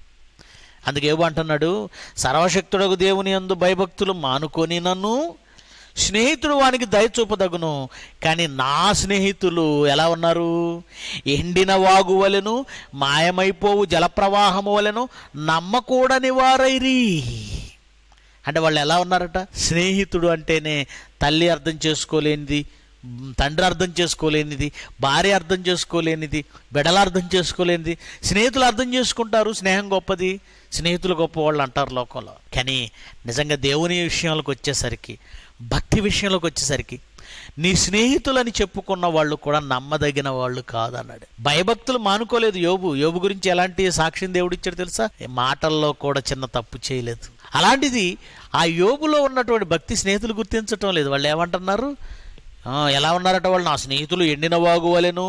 అందుకే ఏమో అంటున్నాడు సర్వశక్తుడకు దేవుని అందు భయభక్తులు మానుకొని నన్ను స్నేహితుడు వానికి దయ చూపదగును కానీ నా స్నేహితులు ఎలా ఉన్నారు ఎండిన వాగు వలెను మాయమైపోవు జలప్రవాహము వలెను నమ్మకూడని వారైరి అంటే వాళ్ళు ఎలా ఉన్నారట స్నేహితుడు అంటేనే తల్లి అర్థం చేసుకోలేనిది తండ్రి అర్థం చేసుకోలేనిది భార్య అర్థం చేసుకోలేనిది బిడల అర్థం చేసుకోలేనిది స్నేహితులు అర్థం చేసుకుంటారు స్నేహం గొప్పది స్నేహితులు గొప్పవాళ్ళు అంటారు లోకంలో కానీ నిజంగా దేవుని విషయంలోకి వచ్చేసరికి భక్తి విషయంలోకి వచ్చేసరికి నీ స్నేహితులని చెప్పుకున్న వాళ్ళు కూడా నమ్మదగిన వాళ్ళు కాదన్నాడు భయభక్తులు మానుకోలేదు యోబు యోబు గురించి ఎలాంటి సాక్ష్యం దేవుడిచ్చాడు తెలుసా మాటల్లో కూడా చిన్న తప్పు చేయలేదు అలాంటిది ఆ యోబులో ఉన్నటువంటి భక్తి స్నేహితులు గుర్తించటం లేదు వాళ్ళు ఏమంటున్నారు ఆ, ఎలా ఉన్నారట వాళ్ళు నా స్నేహితులు ఎండిన వాగు వలెను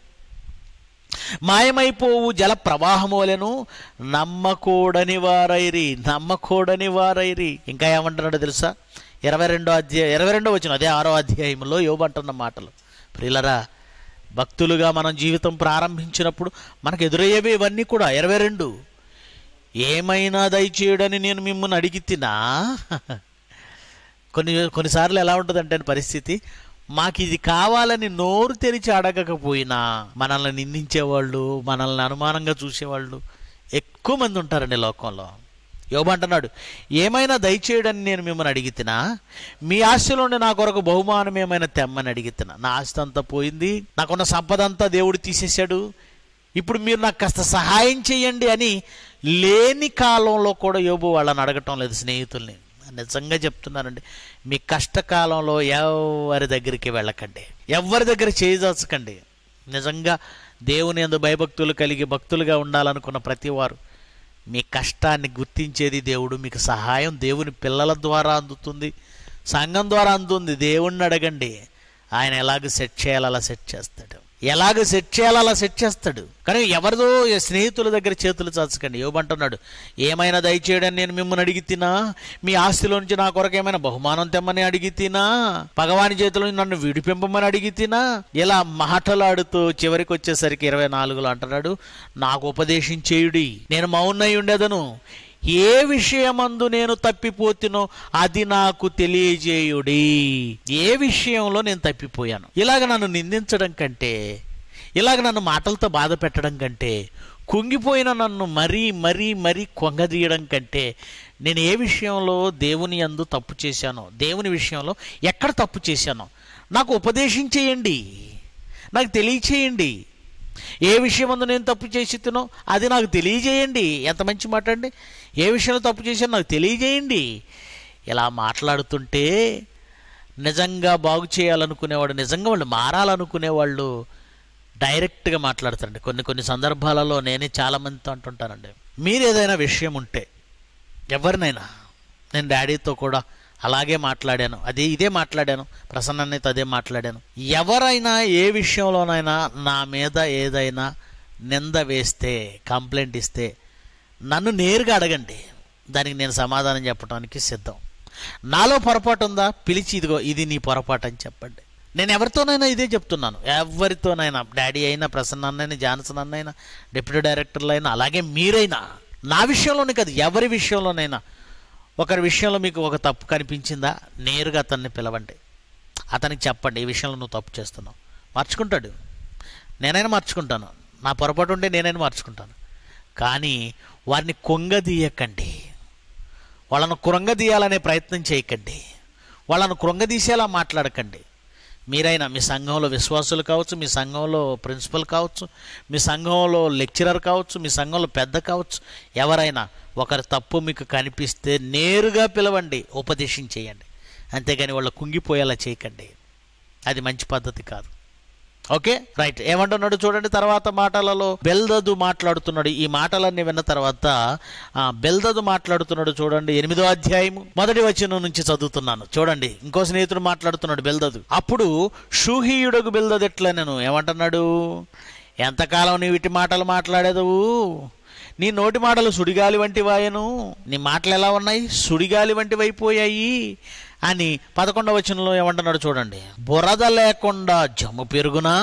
మాయమైపోవు జల ప్రవాహము వలెను నమ్మకూడని వారైరి నమ్మకూడని వారైరి ఇంకా ఏమంటున్నాడో తెలుసా ఇరవై రెండో అధ్యాయం ఇరవై రెండో వచ్చిన అదే ఆరో అధ్యాయంలో యోబంటున్న మాటలు ప్రియులరా భక్తులుగా మనం జీవితం ప్రారంభించినప్పుడు మనకు ఎదురయ్యేవి ఇవన్నీ కూడా ఇరవై రెండు ఏమైనా దయచేయడని నేను మిమ్మల్ని అడిగితినా కొన్ని కొన్నిసార్లు ఎలా ఉంటుందంటే పరిస్థితి మాకు ఇది కావాలని నోరు తెరిచి అడగకపోయినా మనల్ని నిందించేవాళ్ళు మనల్ని అనుమానంగా చూసేవాళ్ళు ఎక్కువ మంది ఉంటారండి లోకంలో యోబంటున్నాడు ఏమైనా దయచేయడని నేను మిమ్మల్ని అడిగితినా మీ ఆస్తిలోనే నా కొరకు బహుమానం ఏమైనా తెమ్మని అడిగితినా నా ఆస్తి అంతా పోయింది నాకున్న సంపద అంతా దేవుడు తీసేశాడు ఇప్పుడు మీరు నాకు కాస్త సహాయం చేయండి అని లేని కాలంలో కూడా యోబు వాళ్ళని అడగటం లేదు స్నేహితుల్ని నిజంగా చెప్తున్నానండి మీ కష్టకాలంలో ఎవరి దగ్గరికి వెళ్ళకండి ఎవరి దగ్గర చేయదాచకండి నిజంగా దేవుని అందు భయభక్తులు కలిగి భక్తులుగా ఉండాలనుకున్న ప్రతి వారు మీ కష్టాన్ని గుర్తించేది దేవుడు మీకు సహాయం దేవుని పిల్లల ద్వారా అందుతుంది సంఘం ద్వారా అందుతుంది దేవుణ్ణి అడగండి ఆయన ఎలాగ సెట్ చేయాలో అలా సెట్ చేస్తాడు ఎలాగ సెట్ చేయాలో అలా సెట్ చేస్తాడు కానీ ఎవరిదో స్నేహితుల దగ్గర చేతులు చాచకండి యోబంటున్నాడు ఏమైనా దయచేయడని నేను మిమ్మల్ని అడిగి తినా మీ ఆస్తిలో నుంచి నా కొరకు ఏమైనా బహుమానం తెమ్మని అడిగి తినా భగవాని చేతిలో నుంచి నన్ను విడిపింపమని అడిగి తినా ఇలా మాటలాడుతూ చివరికి వచ్చేసరికి ఇరవై నాలుగులో అంటున్నాడు నాకు ఉపదేశం చేయుడి నేను మౌనై ఉండేదను ఏ విషయమందు నేను తప్పిపోతునో అది నాకు తెలియజేయుడి ఏ విషయంలో నేను తప్పిపోయాను ఇలాగ నన్ను నిందించడం కంటే ఇలాగ నన్ను మాటలతో బాధ పెట్టడం కంటే కుంగిపోయిన నన్ను మరీ మరీ మరీ కొంగదీయడం కంటే నేను ఏ విషయంలో దేవుని యందు తప్పు చేశానో దేవుని విషయంలో ఎక్కడ తప్పు చేశానో నాకు ఉపదేశం చేయండి నాకు తెలియచేయండి ఏ విషయం అందు నేను తప్పు చేసి తినో అది నాకు తెలియజేయండి ఎంత మంచి మాట అండి ఏ విషయంలో తప్పు చేశానో నాకు తెలియజేయండి ఇలా మాట్లాడుతుంటే నిజంగా బాగు చేయాలనుకునేవాడు నిజంగా వాళ్ళు మారాలనుకునేవాళ్ళు డైరెక్ట్గా మాట్లాడతారండి కొన్ని కొన్ని సందర్భాలలో నేనే చాలామందితో అంటుంటానండి మీరు ఏదైనా విషయం ఉంటే ఎవరినైనా నేను డాడీతో కూడా అలాగే మాట్లాడాను అదే ఇదే మాట్లాడాను ప్రసన్నతో అదే మాట్లాడాను ఎవరైనా ఏ విషయంలోనైనా నా మీద ఏదైనా నింద వేస్తే కంప్లైంట్ ఇస్తే నన్ను నేరుగా అడగండి దానికి నేను సమాధానం చెప్పడానికి సిద్ధం నాలో పొరపాటు ఉందా పిలిచి ఇదిగో ఇది నీ పొరపాటు అని చెప్పండి నేను ఎవరితోనైనా ఇదే చెప్తున్నాను ఎవరితోనైనా డాడీ అయినా ప్రసన్న అన్నైనా జాన్సన్ అన్నైనా డిప్యూటీ డైరెక్టర్లు అయినా అలాగే మీరైనా నా విషయంలోనే కాదు ఎవరి విషయంలోనైనా ఒకరి విషయంలో మీకు ఒక తప్పు కనిపించిందా నేరుగా అతన్ని పిలవండి అతనికి చెప్పండి ఈ విషయంలో నువ్వు తప్పు చేస్తున్నావు మార్చుకుంటాడు నేనైనా మార్చుకుంటాను నా పొరపాటు ఉంటే నేనైనా మార్చుకుంటాను కానీ వారిని కొంగదీయకండి వాళ్ళను కృంగదీయాలనే ప్రయత్నం చేయకండి వాళ్ళను కృంగదీసేలా మాట్లాడకండి మీరైనా మీ సంఘంలో విశ్వాసులు కావచ్చు మీ సంఘంలో ప్రిన్సిపల్ కావచ్చు మీ సంఘంలో లెక్చరర్ కావచ్చు మీ సంఘంలో పెద్ద కావచ్చు ఎవరైనా ఒకరి తప్పు మీకు కనిపిస్తే నేరుగా పిలవండి ఉపదేశం చేయండి అంతేగాని వాళ్ళు కుంగిపోయేలా చేయకండి అది మంచి పద్ధతి కాదు ఓకే రైట్ ఏమంటున్నాడు చూడండి తర్వాత మాటలలో బెల్దదు మాట్లాడుతున్నాడు ఈ మాటలన్నీ విన్న తర్వాత ఆ, బెల్దదు మాట్లాడుతున్నాడు చూడండి ఎనిమిదో అధ్యాయము మొదటి వచనం నుంచి చదువుతున్నాను చూడండి ఇంకో స్నేహితుడు మాట్లాడుతున్నాడు బెల్దదు అప్పుడు షూహీయుడకు బెల్దదు ఎట్లా నేను ఏమంటున్నాడు ఎంతకాలం నీ వీటి మాటలు మాట్లాడేదవు నీ నోటి మాటలు సుడిగాలి వంటి వాయను నీ మాటలు ఎలా ఉన్నాయి సుడిగాలి వంటివి అయిపోయాయి అని పదకొండవ వచనంలో ఏమంటున్నాడు చూడండి బురద లేకుండా జమ్ము పెరుగునా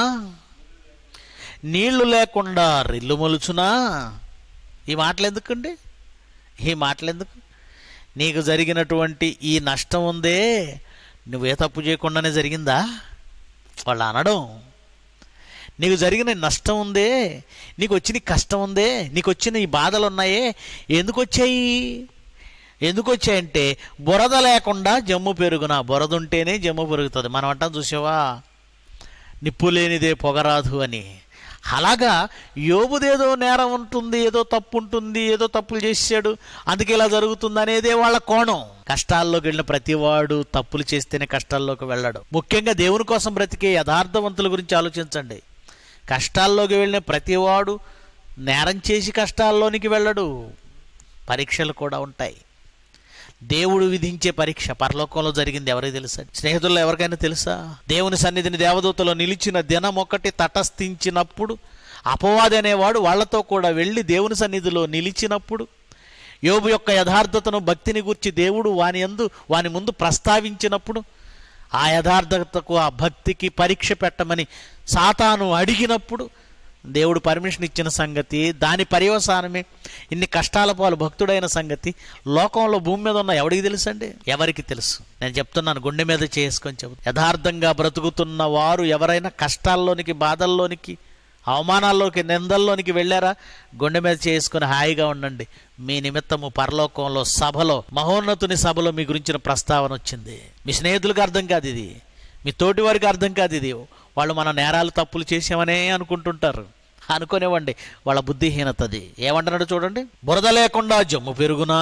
నీళ్లు లేకుండా రిల్లు మొలుచునా ఈ మాటలు ఎందుకండి ఈ మాటలు ఎందుకు నీకు జరిగినటువంటి ఈ నష్టం ఉందే నువ్వే తప్పు చేయకుండానే జరిగిందా వాళ్ళు అనడం నీకు జరిగిన నష్టం ఉందే నీకు వచ్చిన కష్టం ఉందే నీకు వచ్చిన ఈ బాధలు ఉన్నాయే ఎందుకు వచ్చాయి ఎందుకు వచ్చాయంటే బురద లేకుండా జమ్ము పెరుగున బురద ఉంటేనే జమ్ము పెరుగుతుంది మనం అంటాం చూసావా నిప్పు లేనిదే పొగరాదు అని అలాగా యోబుదేదో నేరం ఉంటుంది ఏదో తప్పు ఉంటుంది ఏదో తప్పులు చేశాడు అందుకే ఇలా జరుగుతుంది అనేదే వాళ్ళ కోణం కష్టాల్లోకి వెళ్ళిన ప్రతివాడు తప్పులు చేస్తేనే కష్టాల్లోకి వెళ్ళడు ముఖ్యంగా దేవుని కోసం బ్రతికే యథార్థవంతుల గురించి ఆలోచించండి కష్టాల్లోకి వెళ్ళిన ప్రతివాడు నేరం చేసి కష్టాల్లోనికి వెళ్ళడు పరీక్షలు కూడా ఉంటాయి దేవుడు విధించే పరీక్ష పరలోకంలో జరిగింది ఎవరికి తెలుసా స్నేహితుల్లో ఎవరికైనా తెలుసా దేవుని సన్నిధిని దేవదూతలో నిలిచిన దినం ఒకటి తటస్థించినప్పుడు అపవాది అనేవాడు వాళ్ళతో కూడా వెళ్ళి దేవుని సన్నిధిలో నిలిచినప్పుడు యోబు యొక్క యథార్థతను భక్తిని గూర్చి దేవుడు వాని యందు వాని ముందు ప్రస్తావించినప్పుడు ఆ యథార్థతకు ఆ భక్తికి పరీక్ష పెట్టమని సాతాను అడిగినప్పుడు దేవుడు పర్మిషన్ ఇచ్చిన సంగతి దాని పర్యవసానమే ఇన్ని కష్టాల పాలు భక్తుడైన సంగతి లోకంలో భూమి మీద ఉన్న ఎవడికి తెలుసండి ఎవరికి తెలుసు నేను చెప్తున్నాను గుండె మీద చేసుకొని చెబుతా యథార్థంగా బ్రతుకుతున్న వారు ఎవరైనా కష్టాల్లోనికి బాధల్లోనికి అవమానాల్లోకి నిందల్లోనికి వెళ్ళారా గుండె మీద చేసుకుని హాయిగా ఉండండి మీ నిమిత్తము పరలోకంలో సభలో మహోన్నతుని సభలో మీ గురించిన ప్రస్తావన వచ్చింది మీ స్నేహితులకు అర్థం కాదు ఇది మీ తోటి వారికి అర్థం కాదు ఇది వాళ్ళు మన నేరాలు తప్పులు చేసామనే అనుకుంటుంటారు అనుకునేవ్వండి వాళ్ళ బుద్ధిహీనతది ఏమంటున్నాడు చూడండి బురద లేకుండా జమ్ము పెరుగునా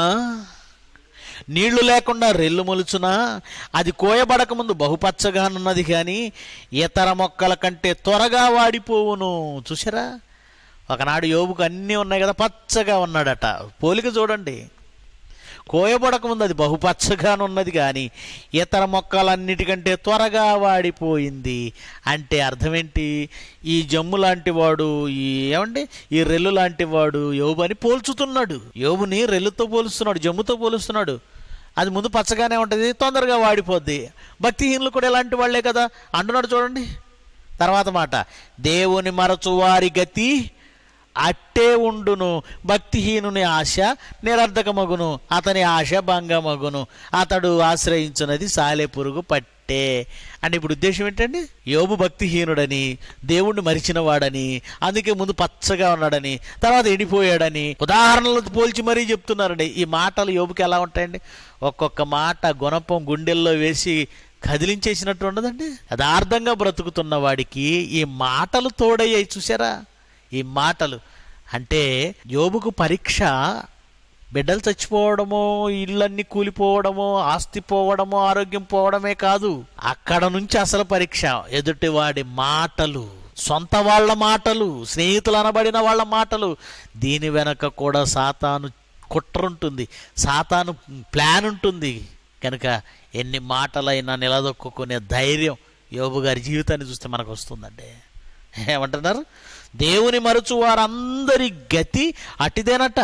నీళ్లు లేకుండా రెల్లు మొలుచునా అది కోయబడక ముందు బహుపచ్చగానున్నది కానీ ఇతర మొక్కల కంటే త్వరగా వాడిపోవును చూసారా ఒకనాడు యోబుకు అన్నీ ఉన్నాయి కదా పచ్చగా ఉన్నాడట పోలిక చూడండి కోయబడక ముందు అది బహుపచ్చగానున్నది కానీ ఇతర మొక్కలన్నిటికంటే త్వరగా వాడిపోయింది అంటే అర్థం ఏంటి ఈ జమ్ము లాంటి వాడు ఈ ఏమండి ఈ రెల్లు లాంటి వాడు యోబు అని పోల్చుతున్నాడు యోబుని రెల్లుతో పోలుస్తున్నాడు జమ్ముతో పోలుస్తున్నాడు అది ముందు పచ్చగానే ఉంటుంది తొందరగా వాడిపోద్ది భక్తిహీనులు కూడా ఇలాంటి వాళ్ళే కదా అంటున్నాడు చూడండి తర్వాత మాట దేవుని మరచు వారి గతి అట్టే ఉండును భక్తిహీనుని ఆశ నిరర్ధకమగును అతని ఆశ భంగమగును అతడు ఆశ్రయించున్నది సాలె పురుగు పట్టే అంటే ఇప్పుడు ఉద్దేశం ఏంటండి యోబు భక్తిహీనుడని దేవుణ్ణి మరిచిన వాడని అందుకే ముందు పచ్చగా ఉన్నాడని తర్వాత ఎండిపోయాడని ఉదాహరణలు పోల్చి మరీ చెప్తున్నారండి ఈ మాటలు యోబుకి ఎలా ఉంటాయండి ఒక్కొక్క మాట గుణపం గుండెల్లో వేసి కదిలించేసినట్టు ఉండదండి యథార్థంగా బ్రతుకుతున్న వాడికి ఈ మాటలు తోడయ్యాయి చూసారా ఈ మాటలు అంటే యోబుకు పరీక్ష బిడ్డలు చచ్చిపోవడమో ఇళ్ళన్నీ కూలిపోవడమో ఆస్తి పోవడమో ఆరోగ్యం పోవడమే కాదు అక్కడ నుంచి అసలు పరీక్ష ఎదుటివాడి మాటలు సొంత వాళ్ళ మాటలు స్నేహితులు అనబడిన వాళ్ళ మాటలు దీని వెనక కూడా సాతాను కుట్ర ఉంటుంది సాతాను ప్లాన్ ఉంటుంది కనుక ఎన్ని మాటలైనా నిలదొక్కునే ధైర్యం యోబు గారి జీవితాన్ని చూస్తే మనకు వస్తుందండి ఏమంటున్నారు దేవుని మరచు వారందరి గతి అటిదేనట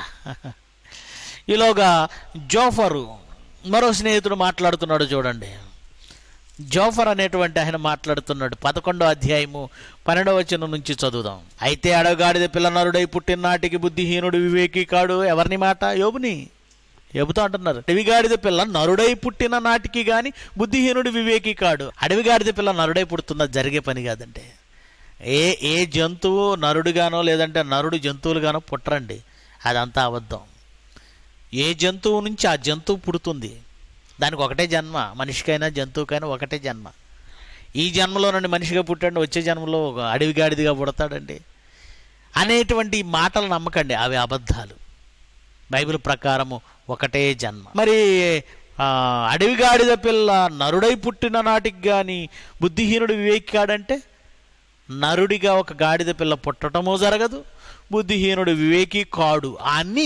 ఈలోగా జోఫరు మరో స్నేహితుడు మాట్లాడుతున్నాడు చూడండి జోఫర్ అనేటువంటి ఆయన మాట్లాడుతున్నాడు పదకొండో అధ్యాయము పన్నెండవ వచనం నుంచి చదువుదాం అయితే అడగాడిద పిల్లనరుడై పుట్టిన నాటికి బుద్ధిహీనుడు వివేకి కాడు ఎవరిని మాట యోబుని చెబుతా అంటున్నారు అడవిగాడిద పిల్ల నరుడై పుట్టిన నాటికి గాని బుద్ధిహీనుడు వివేకి కాడు అడవిగాడిద పిల్ల నరుడై పుడుతున్న జరిగే పని కాదంటే ఏ ఏ జంతువు నరుడుగానో లేదంటే నరుడు జంతువులుగానో పుట్టరండి అదంతా అబద్ధం ఏ జంతువు నుంచి ఆ జంతువు పుడుతుంది దానికి ఒకటే జన్మ మనిషికైనా జంతువుకైనా ఒకటే జన్మ ఈ జన్మలో నుండి మనిషిగా పుట్టాడు వచ్చే జన్మలో ఒక అడవిగాడిదిగా పుడతాడండి అనేటువంటి మాటలు నమ్మకండి అవి అబద్ధాలు బైబిల్ ప్రకారము ఒకటే జన్మ మరి ఆ, అడవిగాడిద పిల్ల నరుడై పుట్టిన నాటికి కానీ బుద్ధిహీనుడు వివేకి కాడంటే నరుడిగా ఒక గాడిద పిల్ల పుట్టడమో జరగదు బుద్ధిహీనుడు వివేకి కాడు అని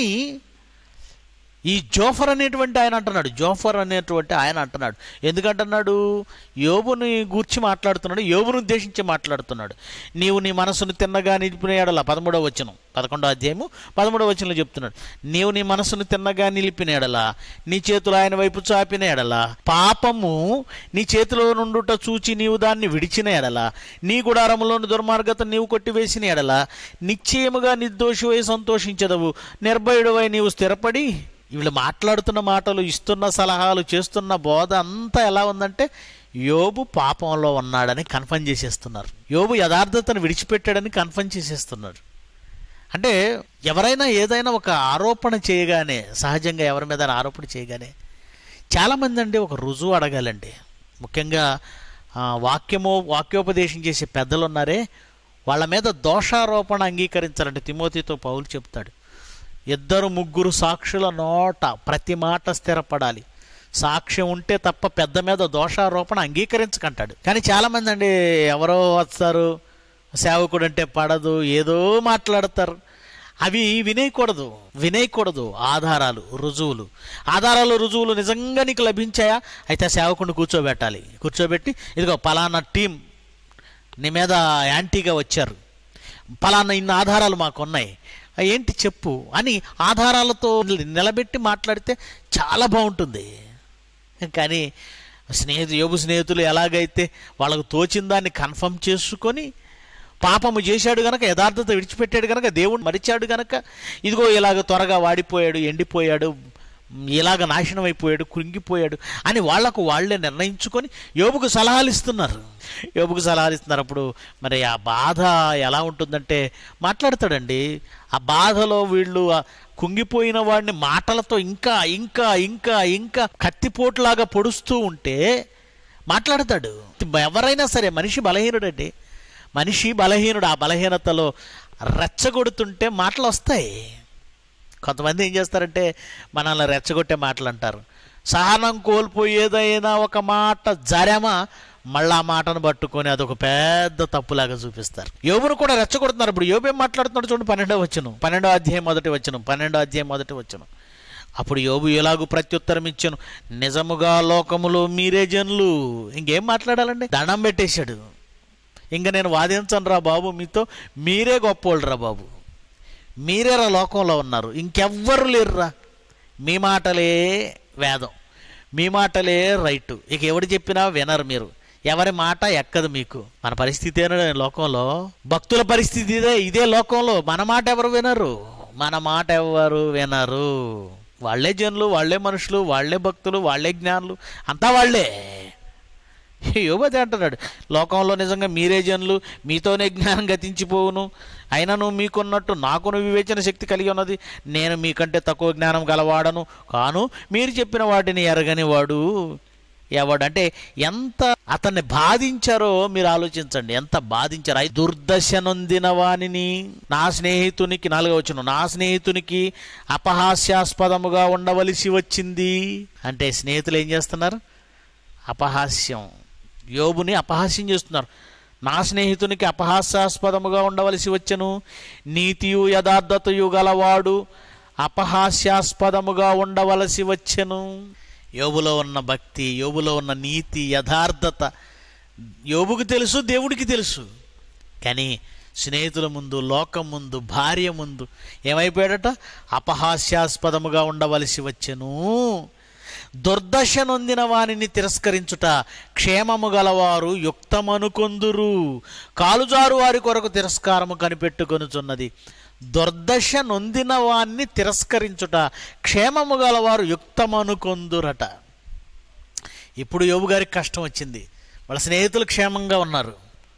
ఈ జోఫర్ అనేటువంటి ఆయన అంటున్నాడు జోఫర్ అనేటువంటి ఆయన అంటున్నాడు ఎందుకంటున్నాడు యోబుని గూర్చి మాట్లాడుతున్నాడు యోబును ఉద్దేశించి మాట్లాడుతున్నాడు నీవు నీ మనసును తిన్నగా నిలిపిన ఎడల పదమూడవ వచనం పదకొండవ అధ్యాయము పదమూడవ వచనంలో చెప్తున్నాడు నీవు నీ మనసును తిన్నగా నిలిపిన ఎడల నీ చేతులు ఆయన వైపు చాపిన ఎడల పాపము నీ చేతిలో నుండుట చూచి నీవు దాన్ని విడిచిన ఎడల నీ గుడారములోని దుర్మార్గత నీవు కొట్టివేసిన ఎడల నిశ్చయముగా నిర్దోషివై సంతోషించదవు నిర్భయుడవై నీవు స్థిరపడి వీళ్ళు మాట్లాడుతున్న మాటలు ఇస్తున్న సలహాలు చేస్తున్న బోధ అంతా ఎలా ఉందంటే యోబు పాపంలో ఉన్నాడని కన్ఫర్మ్ చేసేస్తున్నారు యోబు యథార్థతను విడిచిపెట్టాడని కన్ఫర్మ్ చేసేస్తున్నారు అంటే ఎవరైనా ఏదైనా ఒక ఆరోపణ చేయగానే సహజంగా ఎవరి మీద ఆరోపణ చేయగానే చాలామంది అండి ఒక రుజువు అడగాలండి ముఖ్యంగా ఆ, వాక్యము వాక్యోపదేశం చేసే పెద్దలు ఉన్నారే వాళ్ళ మీద దోషారోపణ అంగీకరించాలంటే తిమోతితో పౌలు చెప్తాడు ఇద్దరు ముగ్గురు సాక్షుల నోట ప్రతి మాట స్థిరపడాలి సాక్ష్యం ఉంటే తప్ప పెద్ద మీద దోషారోపణ అంగీకరించకంటాడు కానీ చాలామంది అండి ఎవరో వస్తారు సేవకుడు అంటే పడదు ఏదో మాట్లాడతారు అవి వినేయకూడదు వినేయకూడదు ఆధారాలు రుజువులు ఆధారాలు రుజువులు నిజంగా నీకు లభించాయా అయితే సేవకుడిని కూర్చోబెట్టాలి కూర్చోబెట్టి ఇదిగో పలానా టీం నీ మీద యాంటీగా వచ్చారు పలానా ఇన్ని ఆధారాలు మాకున్నాయి ఆ ఏంటి చెప్పు అని ఆధారాలతో నిలబెట్టి మాట్లాడితే చాలా బాగుంటుంది కానీ స్నేహితు యోగు స్నేహితులు ఎలాగైతే వాళ్ళకు తోచిన దాన్ని కన్ఫర్మ్ చేసుకొని పాపము చేశాడు గనక యథార్థత విడిచిపెట్టాడు గనక దేవుడు మరిచాడు గనక ఇదిగో ఇలాగ త్వరగా వాడిపోయాడు ఎండిపోయాడు ఇలాగ నాశనం అయిపోయాడు కృంగిపోయాడు అని వాళ్లకు వాళ్ళే నిర్ణయించుకొని యోబుకు సలహాలు ఇస్తున్నారు యోబుకు సలహాలు ఇస్తున్నారు అప్పుడు మరి ఆ బాధ ఎలా ఉంటుందంటే మాట్లాడతాడండి ఆ బాధలో వీళ్ళు ఆ కుంగిపోయిన వాడిని మాటలతో ఇంకా ఇంకా ఇంకా ఇంకా కత్తిపోటులాగా పొడుస్తూ ఉంటే మాట్లాడతాడు ఎవరైనా సరే మనిషి బలహీనుడండి మనిషి బలహీనుడు ఆ బలహీనతలో రెచ్చగొడుతుంటే మాటలు వస్తాయి కొంతమంది ఏం చేస్తారంటే మనల్ని రెచ్చగొట్టే మాటలు అంటారు సహనం కోల్పోయి ఏదైనా ఒక మాట జరమా మళ్ళా ఆ మాటను పట్టుకొని అదొక పెద్ద తప్పులాగా చూపిస్తారు యోబును కూడా రెచ్చగొడుతున్నారు ఇప్పుడు యోబు ఏం మాట్లాడుతున్నాడు చూడండి పన్నెండో వచ్చును పన్నెండో అధ్యాయం మొదటి వచ్చును పన్నెండో అధ్యాయం మొదటి వచ్చును అప్పుడు యోబు ఎలాగూ ప్రత్యుత్తరం ఇచ్చాను నిజముగా లోకములో మీరే జనులు ఇంకేం మాట్లాడాలండి దండం పెట్టేశాడు ఇంక నేను వాదించను రా బాబు మీతో మీరే గొప్పోళ్ళు రా బాబు మీరేరా లోకంలో ఉన్నారు ఇంకెవ్వరు లేరురా మీ మాటలే వేదం మీ మాటలే రైటు ఇక ఎవడు చెప్పినా వినరు మీరు ఎవరి మాట ఎక్కదు మీకు మన పరిస్థితి ఏనా లోకంలో భక్తుల పరిస్థితి ఇదే ఇదే లోకంలో మన మాట ఎవరు వినరు మన మాట ఎవరు వినరు వాళ్ళే జనులు వాళ్ళే మనుషులు వాళ్ళే భక్తులు వాళ్ళే జ్ఞానులు అంతా వాళ్ళే యోబతి అంటున్నాడు లోకంలో నిజంగా మీరే జనులు మీతోనే జ్ఞానం గతించిపోవును అయినను మీకున్నట్టు నాకును వివేచన శక్తి కలిగి ఉన్నది నేను మీకంటే తక్కువ జ్ఞానం గలవాడను కాను మీరు చెప్పిన వాటిని ఎరగని వాడు ఎవడు అంటే ఎంత అతన్ని బాధించారో మీరు ఆలోచించండి ఎంత బాధించారు అయి దుర్దశ నొందిన వానిని నా స్నేహితునికి నాలుగో వచ్చును నా స్నేహితునికి అపహాస్యాస్పదముగా ఉండవలసి వచ్చింది అంటే స్నేహితులు ఏం చేస్తున్నారు అపహాస్యం యోబుని అపహాస్యం చేస్తున్నారు నా స్నేహితునికి అపహాస్యాస్పదముగా ఉండవలసి వచ్చెను నీతియు యథార్థతయు గలవాడు అపహాస్యాస్పదముగా ఉండవలసి వచ్చెను యోబులో ఉన్న భక్తి యోబులో ఉన్న నీతి యథార్థత యోబుకు తెలుసు దేవుడికి తెలుసు కానీ స్నేహితుల ముందు లోకం ముందు భార్య ముందు ఏమైపోయాడట అపహాస్యాస్పదముగా ఉండవలసి వచ్చెను దుర్దశ నొందిన వానిని తిరస్కరించుట క్షేమము గలవారు యుక్తమనుకొందురు కాలుజారు వారి కొరకు తిరస్కారము కనిపెట్టుకొనుచున్నది దుర్దశ నొందిన వాన్ని తిరస్కరించుట క్షేమము గలవారు యుక్తమనుకొందురట ఇప్పుడు యోబు గారికి కష్టం వచ్చింది వాళ్ళ స్నేహితులు క్షేమంగా ఉన్నారు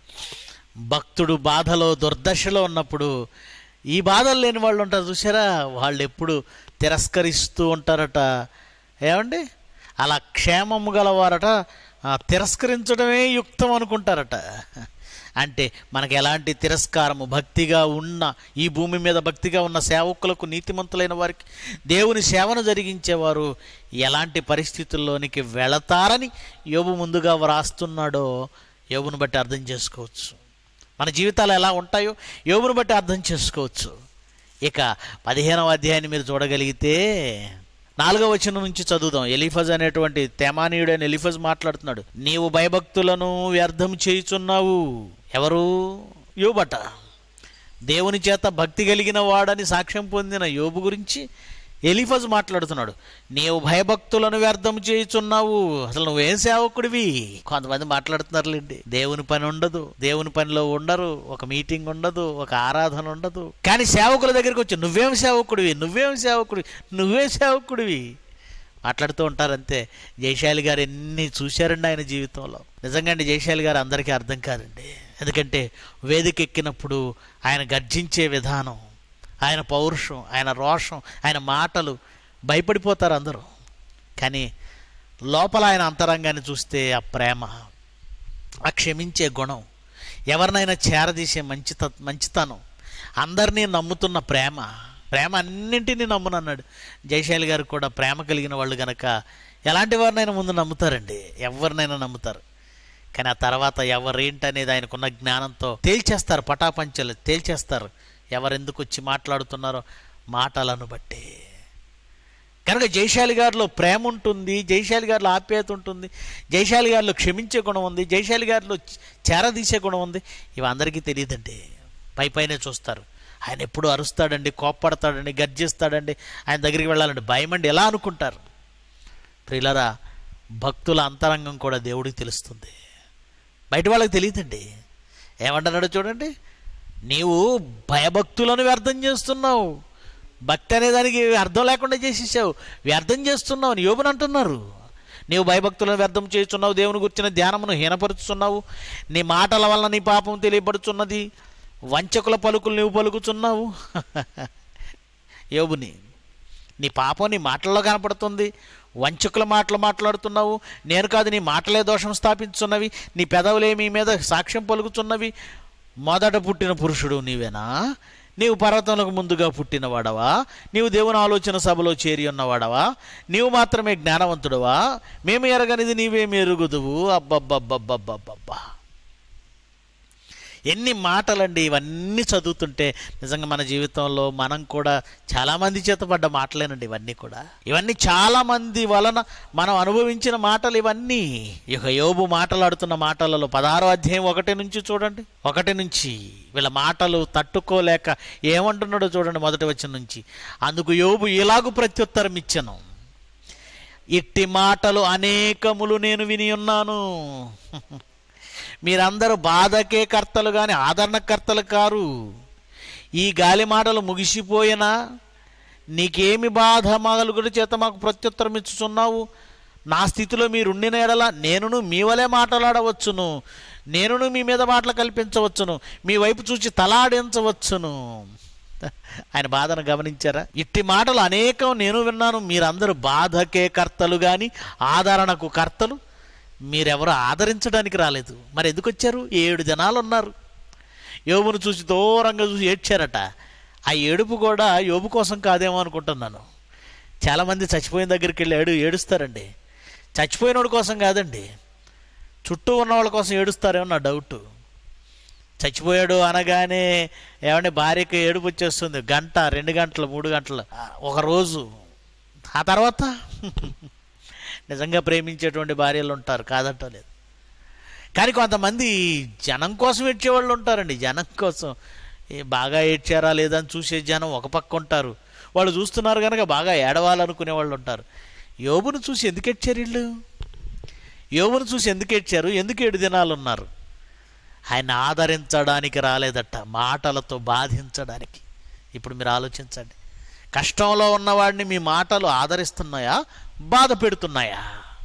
భక్తుడు బాధలో దుర్దశలో ఉన్నప్పుడు ఈ బాధలు లేని వాళ్ళు ఉంటారు చూసారా వాళ్ళు ఎప్పుడు తిరస్కరిస్తూ ఉంటారట ఏమండి అలా క్షేమము గలవారట ఆ, తిరస్కరించడమే యుక్తం అనుకుంటారట అంటే మనకి ఎలాంటి తిరస్కారము భక్తిగా ఉన్న ఈ భూమి మీద భక్తిగా ఉన్న సేవకులకు నీతిమంతులైన వారికి దేవుని సేవను జరిగించేవారు ఎలాంటి పరిస్థితుల్లోనికి వెళతారని యోబు ముందుగా వ్రాస్తున్నాడో యోబును బట్టి అర్థం చేసుకోవచ్చు మన జీవితాలు ఎలా ఉంటాయో యోబును బట్టి అర్థం చేసుకోవచ్చు ఇక పదిహేనవ అధ్యాయాన్ని మీరు చూడగలిగితే నాలుగవ వచనం నుంచి చదువుదాం ఎలిఫజ్ అనేటువంటి తెమానీయుడైన ఎలిఫజ్ మాట్లాడుతున్నాడు నీవు భయభక్తులను వ్యర్థం చేయుచున్నావు ఎవరు యోబట దేవుని చేత భక్తి కలిగిన వాడని సాక్ష్యం పొందిన యోబు గురించి ఎలిఫజ్ మాట్లాడుతున్నాడు నీవు భయభక్తులను వ్యర్థం చేయుచున్నావు అసలు నువ్వేం సేవకుడివి కొంతమంది మాట్లాడుతున్నారులేండి దేవుని పని ఉండదు దేవుని పనిలో ఉండరు ఒక మీటింగ్ ఉండదు ఒక ఆరాధన ఉండదు కానీ సేవకుల దగ్గరికి వచ్చి నువ్వేం సేవకుడివి నువ్వేం సేవకుడివి నువ్వేం సేవకుడివి మాట్లాడుతూ ఉంటారు అంతే జయశాలి గారు ఎన్ని చూశారండి ఆయన జీవితంలో నిజంగా అండి జయశాలి గారు అందరికీ అర్థం కాదండి ఎందుకంటే వేదిక ఎక్కినప్పుడు ఆయన గర్జించే విధానం ఆయన పౌరుషం ఆయన రోషం ఆయన మాటలు భయపడిపోతారు అందరూ కానీ లోపల ఆయన అంతరంగాన్ని చూస్తే ఆ ప్రేమ ఆ క్షమించే గుణం ఎవరినైనా చేరదీసే మంచిత మంచితనం అందరినీ నమ్ముతున్న ప్రేమ ప్రేమ అన్నింటినీ నమ్మునన్నాడు జయశాలి గారు కూడా ప్రేమ కలిగిన వాళ్ళు గనక ఎలాంటి వారినైనా ముందు నమ్ముతారండి ఎవరినైనా నమ్ముతారు కానీ ఆ తర్వాత ఎవరేంటనేది ఆయనకున్న జ్ఞానంతో తేల్చేస్తారు పటాపంచలు తేల్చేస్తారు ఎవరెందుకు వచ్చి మాట్లాడుతున్నారో మాటలను బట్టి కనుక జయశాలి గారిలో ప్రేమ ఉంటుంది జయశాలి గారిలో ఆప్యాయత ఉంటుంది జయశాలి గారిలో క్షమించే గుణం ఉంది జయశాలి గారిలో చేరదీసే గుణం ఉంది ఇవి అందరికీ తెలియదండి పై పైనే చూస్తారు ఆయన ఎప్పుడు అరుస్తాడండి కోప్పడతాడండి గర్జిస్తాడండి ఆయన దగ్గరికి వెళ్ళాలండి భయం అండి ఎలా అనుకుంటారు ప్రియులరా భక్తుల అంతరంగం కూడా దేవుడికి తెలుస్తుంది బయట వాళ్ళకి తెలియదండి ఏమంటున్నాడో చూడండి నీవు భయభక్తులను వ్యర్థం చేస్తున్నావు భక్తి అనే దానికి అర్థం లేకుండా చేసేసావు వ్యర్థం చేస్తున్నావు అని యోబుని అంటున్నారు నీవు భయభక్తులను వ్యర్థం చేస్తున్నావు దేవుని గురించిన ధ్యానమును హీనపరుచుతున్నావు నీ మాటల వలన నీ పాపం తెలియబడుచున్నది వంచకుల పలుకులు నీవు పలుకుచున్నావు యోబుని నీ పాపం నీ మాటల్లో కనపడుతుంది వంచకుల మాటలు మాట్లాడుతున్నావు నేను కాదు నీ మాటలే దోషం స్థాపించున్నవి నీ పెదవులే మీ మీద సాక్ష్యం పలుకుతున్నవి మొదట పుట్టిన పురుషుడు నీవేనా నీవు పర్వతములకు ముందుగా పుట్టినవాడవా నీవు దేవుని ఆలోచన సభలో చేరి ఉన్నవాడవా నీవు మాత్రమే జ్ఞానవంతుడవా మేము ఎరగనిది నీవేమి ఎరుగుదువు అబ్బబ్బబ్బబ్బబ్బబ్బా ఎన్ని మాటలండి ఇవన్నీ చదువుతుంటే నిజంగా మన జీవితంలో మనం కూడా చాలామంది చేత పడ్డ మాటలేనండి ఇవన్నీ కూడా ఇవన్నీ చాలామంది వలన మనం అనుభవించిన మాటలు ఇవన్నీ ఇక యోబు మాటలాడుతున్న మాటలలో పదహారో అధ్యాయం ఒకటి నుంచి చూడండి ఒకటి నుంచి వీళ్ళ మాటలు తట్టుకోలేక ఏమంటున్నాడో చూడండి మొదటి వచ్చిన నుంచి అందుకు యోబు ఇలాగు ప్రత్యుత్తరం ఇచ్చను ఇట్టి మాటలు అనేకములు నేను విని ఉన్నాను మీరందరూ బాధకే కర్తలు కానీ ఆదరణకర్తలు కారు ఈ గాలి మాటలు ముగిసిపోయినా నీకేమి బాధ మగలుగుడి చేత మాకు ప్రత్యుత్తరం ఇచ్చుచున్నావు నా స్థితిలో మీరుండిన ఎడల నేనును మీ వలె మాట్లాడవచ్చును నేనును మీ మీద మాటలు కల్పించవచ్చును మీ వైపు చూచి తలాడించవచ్చును ఆయన బాధను గమనించారా ఇట్టి మాటలు అనేకం నేను విన్నాను మీరందరూ బాధకే కర్తలు కానీ ఆదరణకు కర్తలు మీరెవరు ఆదరించడానికి రాలేదు మరి ఎందుకు వచ్చారు ఏడు జనాలు ఉన్నారు యోబును చూసి దూరంగా చూసి ఏడ్చారట ఆ ఏడుపు కూడా యోబు కోసం కాదేమో అనుకుంటున్నాను చాలామంది చచ్చిపోయిన దగ్గరికి వెళ్ళి ఏడు ఏడుస్తారండి చచ్చిపోయినోడి కోసం కాదండి చుట్టూ ఉన్న వాళ్ళ కోసం ఏడుస్తారేమో నా డౌట్ చచ్చిపోయాడు అనగానే ఏమంటే భార్యకి ఏడుపు వచ్చేస్తుంది గంట రెండు గంటలు మూడు గంటలు ఒక రోజు ఆ తర్వాత నిజంగా ప్రేమించేటువంటి భార్యలు ఉంటారు కాదంటలేదు కానీ కొంతమంది జనం కోసం ఏడ్చేవాళ్ళు ఉంటారండి జనం కోసం ఏ బాగా ఏడ్చారా లేదా అని చూసే జనం ఒక పక్క ఉంటారు వాళ్ళు చూస్తున్నారు కనుక బాగా ఏడవాలనుకునే వాళ్ళు ఉంటారు యోబును చూసి ఎందుకు ఏడ్చారు వీళ్ళు యోబును చూసి ఎందుకు ఏడ్చారు ఎందుకు ఏడు దినాలు ఉన్నారు ఆయన ఆదరించడానికి రాలేదట మాటలతో బాధించడానికి ఇప్పుడు మీరు ఆలోచించండి కష్టంలో ఉన్నవాడిని మీ మాటలు ఆదరిస్తున్నాయా బాధ పెడుతున్నాయా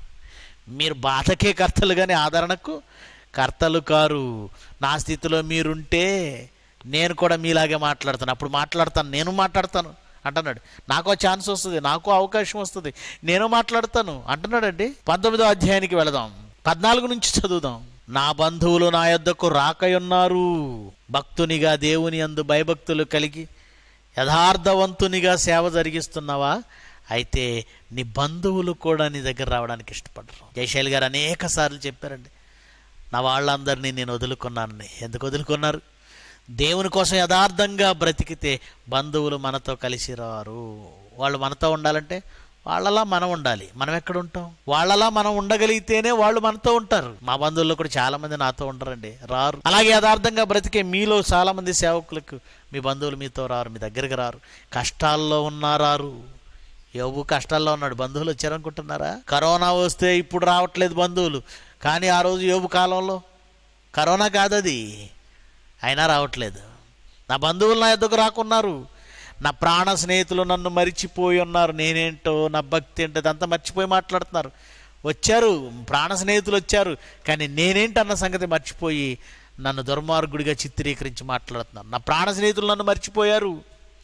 మీరు బాధకే కర్తలు కానీ ఆదరణకు కర్తలు కారు నా స్థితిలో మీరుంటే నేను కూడా మీలాగే మాట్లాడతాను అప్పుడు మాట్లాడతాను నేను మాట్లాడతాను అంటున్నాడు నాకు ఛాన్స్ వస్తుంది నాకు అవకాశం వస్తుంది నేను మాట్లాడతాను అంటున్నాడండి పంతొమ్మిదో అధ్యాయానికి వెళదాం పద్నాలుగు నుంచి చదువుదాం నా బంధువులు నా యొద్దకు రాకయున్నారు భక్తునిగా దేవుని అందు భయభక్తులు కలిగి యథార్థవంతునిగా సేవ జరిగిస్తున్నావా అయితే నీ బంధువులు కూడా నీ దగ్గర రావడానికి ఇష్టపడరు జయశైలి గారు అనేక సార్లు చెప్పారండి నా వాళ్ళందరినీ నేను వదులుకున్నానని ఎందుకు వదులుకున్నారు దేవుని కోసం యథార్థంగా బ్రతికితే బంధువులు మనతో కలిసి రారు వాళ్ళు మనతో ఉండాలంటే వాళ్ళలా మనం ఉండాలి మనం ఎక్కడ ఉంటాం వాళ్ళలా మనం ఉండగలిగితేనే వాళ్ళు మనతో ఉంటారు మా బంధువుల్లో కూడా చాలా మంది నాతో ఉండరండి రారు అలాగే యథార్థంగా బ్రతికే మీలో చాలా మంది సేవకులకు మీ బంధువులు మీతో రారు మీ దగ్గరికి రారు కష్టాల్లో ఉన్నారారు యోబు కష్టాల్లో ఉన్నాడు బంధువులు వచ్చారనుకుంటున్నారా కరోనా వస్తే ఇప్పుడు రావట్లేదు బంధువులు కానీ ఆ రోజు యోబు కాలంలో కరోనా కాదది అయినా రావట్లేదు నా బంధువులు నా ఎద్దకు రాకున్నారు నా ప్రాణ స్నేహితులు నన్ను మరిచిపోయి ఉన్నారు నేనేంటో నా భక్తి ఏంటో అదంతా మర్చిపోయి మాట్లాడుతున్నారు వచ్చారు ప్రాణ స్నేహితులు వచ్చారు కానీ నేనేంటి అన్న సంగతి మర్చిపోయి నన్ను దుర్మార్గుడిగా చిత్రీకరించి మాట్లాడుతున్నారు నా ప్రాణ స్నేహితులు నన్ను మర్చిపోయారు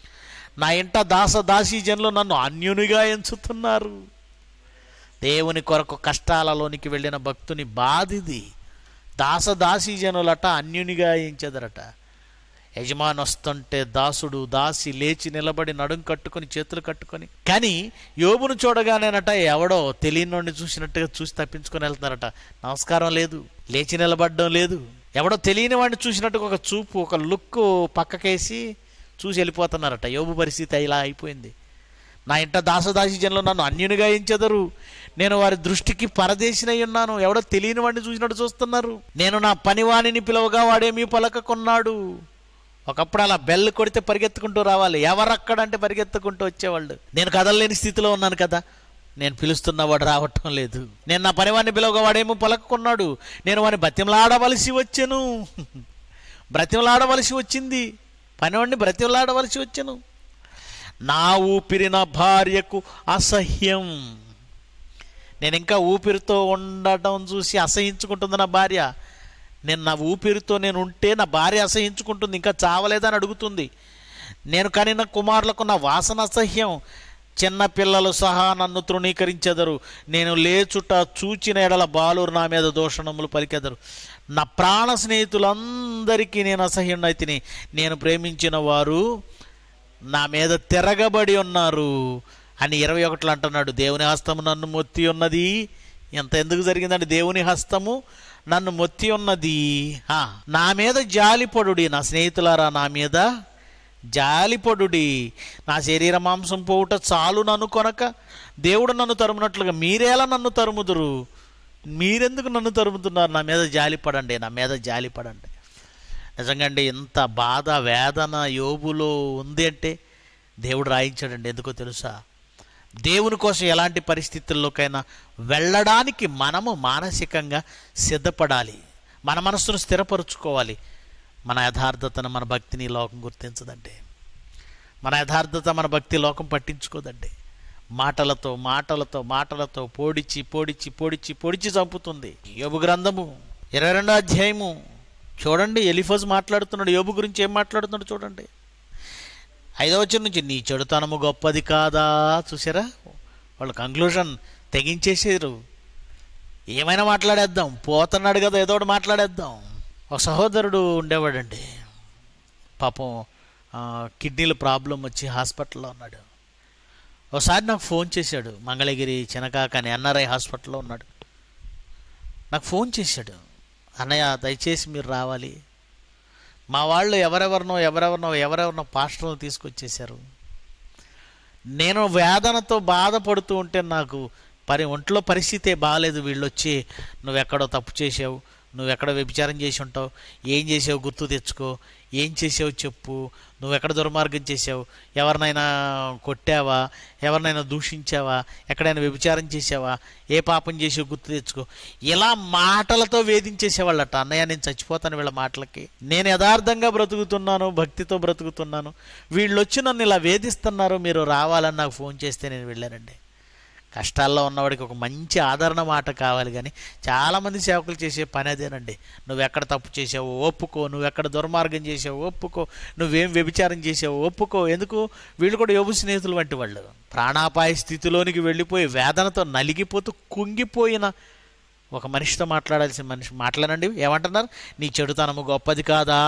నా ఇంట దాస దాసీ జనులు నన్ను అన్యునిగా ఎంచుతున్నారు దేవుని కొరకు కష్టాలలోనికి వెళ్ళిన భక్తుని బాధిది దాస దాసీ జనులట అన్యునిగా ఎంచెదరట యజమాని వస్తుంటే దాసుడు దాసి లేచి నిలబడి నడుం కట్టుకొని చేతులు కట్టుకొని కానీ యోబును చూడగానేనట ఎవడో తెలియని చూసినట్టుగా చూసి తప్పించుకొని వెళ్తున్నారట నమస్కారం లేదు లేచి నిలబడడం లేదు ఎవడో తెలియని వాడిని చూసినట్టుగా ఒక చూపు ఒక లుక్ పక్కకేసి చూసి వెళ్ళిపోతున్నారట యోబు పరిస్థితి ఇలా అయిపోయింది నా ఇంట దాసదాసి జనులు నన్ను అన్యునిగా ఎంచెదరు నేను వారి దృష్టికి పరదేశినై ఉన్నాను ఎవడో తెలియని వాడిని చూసినట్టు చూస్తున్నారు నేను నా పనివాణిని పిలవగా వాడేమీ పలకకున్నాడు ఒకప్పుడు అలా బెల్ కొడితే పరిగెత్తుకుంటూ రావాలి ఎవరక్కడంటే పరిగెత్తుకుంటూ వచ్చేవాళ్ళు నేను కదలలేని స్థితిలో ఉన్నాను కదా నేను పిలుస్తున్న వాడు రావటం లేదు నేను నా పనివాడిని పిలవగా వాడేమో పలకకున్నాడు నేను వాడిని బతిమలాడవలసి వచ్చాను బ్రతిమలాడవలసి వచ్చింది పనివాడిని బ్రతిమలాడవలసి వచ్చాను నా ఊపిరి నా భార్యకు అసహ్యం నేను ఇంకా ఊపిరితో ఉండటం చూసి అసహించుకుంటుంది నా భార్య నేను నా ఊపిరితో నేను ఉంటే నా భార్య అసహించుకుంటుంది ఇంకా చావలేదని అడుగుతుంది నేను కానీ నా కుమారులకు నా వాసన అసహ్యం చిన్న పిల్లలు సహా నన్ను తృణీకరించెదరు నేను లేచుట చూచిన ఎడల బాలురు నా మీద దూషణములు పలికెదరు నా ప్రాణ స్నేహితులందరికీ నేను అసహ్యునైతిని నేను ప్రేమించిన వారు నా మీద తిరగబడి ఉన్నారు అని ఇరవై ఒకటిలో అంటున్నాడు దేవుని హస్తము నన్ను మొత్తి ఉన్నది ఎంత ఎందుకు జరిగిందండి దేవుని హస్తము నన్ను మొత్తి ఉన్నది ఆ, నా మీద జాలిపడుడి నా స్నేహితులారా నా మీద జాలిపడుడి నా శరీర మాంసం పోవుట చాలు నన్ను కొనక దేవుడు నన్ను తరుమునట్లుగా మీరేలా నన్ను తరుముదురు మీరెందుకు నన్ను తరుముతున్నారు నా మీద జాలిపడండి నా మీద జాలిపడండి నిజంగా అండి ఎంత బాధ వేదన యోబులో ఉంది అంటే దేవుడు రాయించాడండి ఎందుకో తెలుసా దేవుని కోసం ఎలాంటి పరిస్థితుల్లోకైనా వెళ్ళడానికి మనము మానసికంగా సిద్ధపడాలి మన మనస్సును స్థిరపరుచుకోవాలి మన యథార్థతను మన భక్తిని ఈ లోకం గుర్తించదండి మన యథార్థత మన భక్తి లోకం పట్టించుకోదండి మాటలతో మాటలతో మాటలతో పోడిచి పోడిచి పోడిచి పొడిచి చంపుతుంది యోబు గ్రంథము ఇరవై రెండో అధ్యాయము చూడండి ఎలిఫోజ్ మాట్లాడుతున్నాడు యోబు గురించి ఏం మాట్లాడుతున్నాడు చూడండి ఐదవ వచ్చిన నుంచి నీ చెడుతనము గొప్పది కాదా చూసారా వాళ్ళు కంక్లూజన్ తెగించేసారు ఏమైనా మాట్లాడేద్దాం పోతున్నాడు కదా ఏదో ఒకటి మాట్లాడేద్దాం ఒక సహోదరుడు ఉండేవాడండి పాపం ఆ, కిడ్నీల ప్రాబ్లం వచ్చి హాస్పిటల్లో ఉన్నాడు ఒకసారి నాకు ఫోన్ చేశాడు మంగళగిరి చినకాక అని ఎన్ఆర్ఐ హాస్పిటల్లో ఉన్నాడు నాకు ఫోన్ చేశాడు అన్నయ్య దయచేసి మీరు రావాలి మా వాళ్ళు ఎవరెవరినో ఎవరెవరినో ఎవరెవరినో పాస్టర్లను తీసుకొచ్చేసారు నేను వేదనతో బాధపడుతూ ఉంటే నాకు పరి ఒంట్లో పరిస్థితే బాగాలేదు వీళ్ళు వచ్చి నువ్వెక్కడో తప్పు చేసావు నువ్వెక్కడ వ్యభిచారం చేసి ఉంటావు ఏం చేసావు గుర్తు తెచ్చుకో ఏం చేసావు చెప్పు నువ్వెక్కడ దుర్మార్గం చేసావు ఎవరినైనా కొట్టావా ఎవరినైనా దూషించావా ఎక్కడైనా వ్యభిచారం చేసావా ఏ పాపం చేసావు గుర్తు తెచ్చుకో ఇలా మాటలతో వేధించేసేవాళ్ళట అన్నయ్య నేను చచ్చిపోతాను వీళ్ళ మాటలకి నేను యథార్థంగా బ్రతుకుతున్నాను భక్తితో బ్రతుకుతున్నాను వీళ్ళు వచ్చి నన్ను ఇలా వేధిస్తున్నారు మీరు రావాలని నాకు ఫోన్ చేస్తే నేను వెళ్ళానండి కష్టాల్లో ఉన్నవాడికి ఒక మంచి ఆదరణ మాట కావాలి కానీ చాలామంది సేవకులు చేసే పని అదేనండి నువ్వెక్కడ తప్పు చేసావు ఒప్పుకో నువ్వెక్కడ దుర్మార్గం చేసావు ఒప్పుకో నువ్వేం వ్యభిచారం చేసావు ఒప్పుకో ఎందుకు వీళ్ళు కూడా యోగు స్నేహితులు వంటి వాళ్ళు ప్రాణాపాయ స్థితిలోనికి వెళ్ళిపోయి వేదనతో నలిగిపోతూ కుంగిపోయిన ఒక మనిషితో మాట్లాడాల్సిన మనిషి మాట్లాడండి ఏమంటున్నారు నీ చెడుతనము గొప్పది కాదా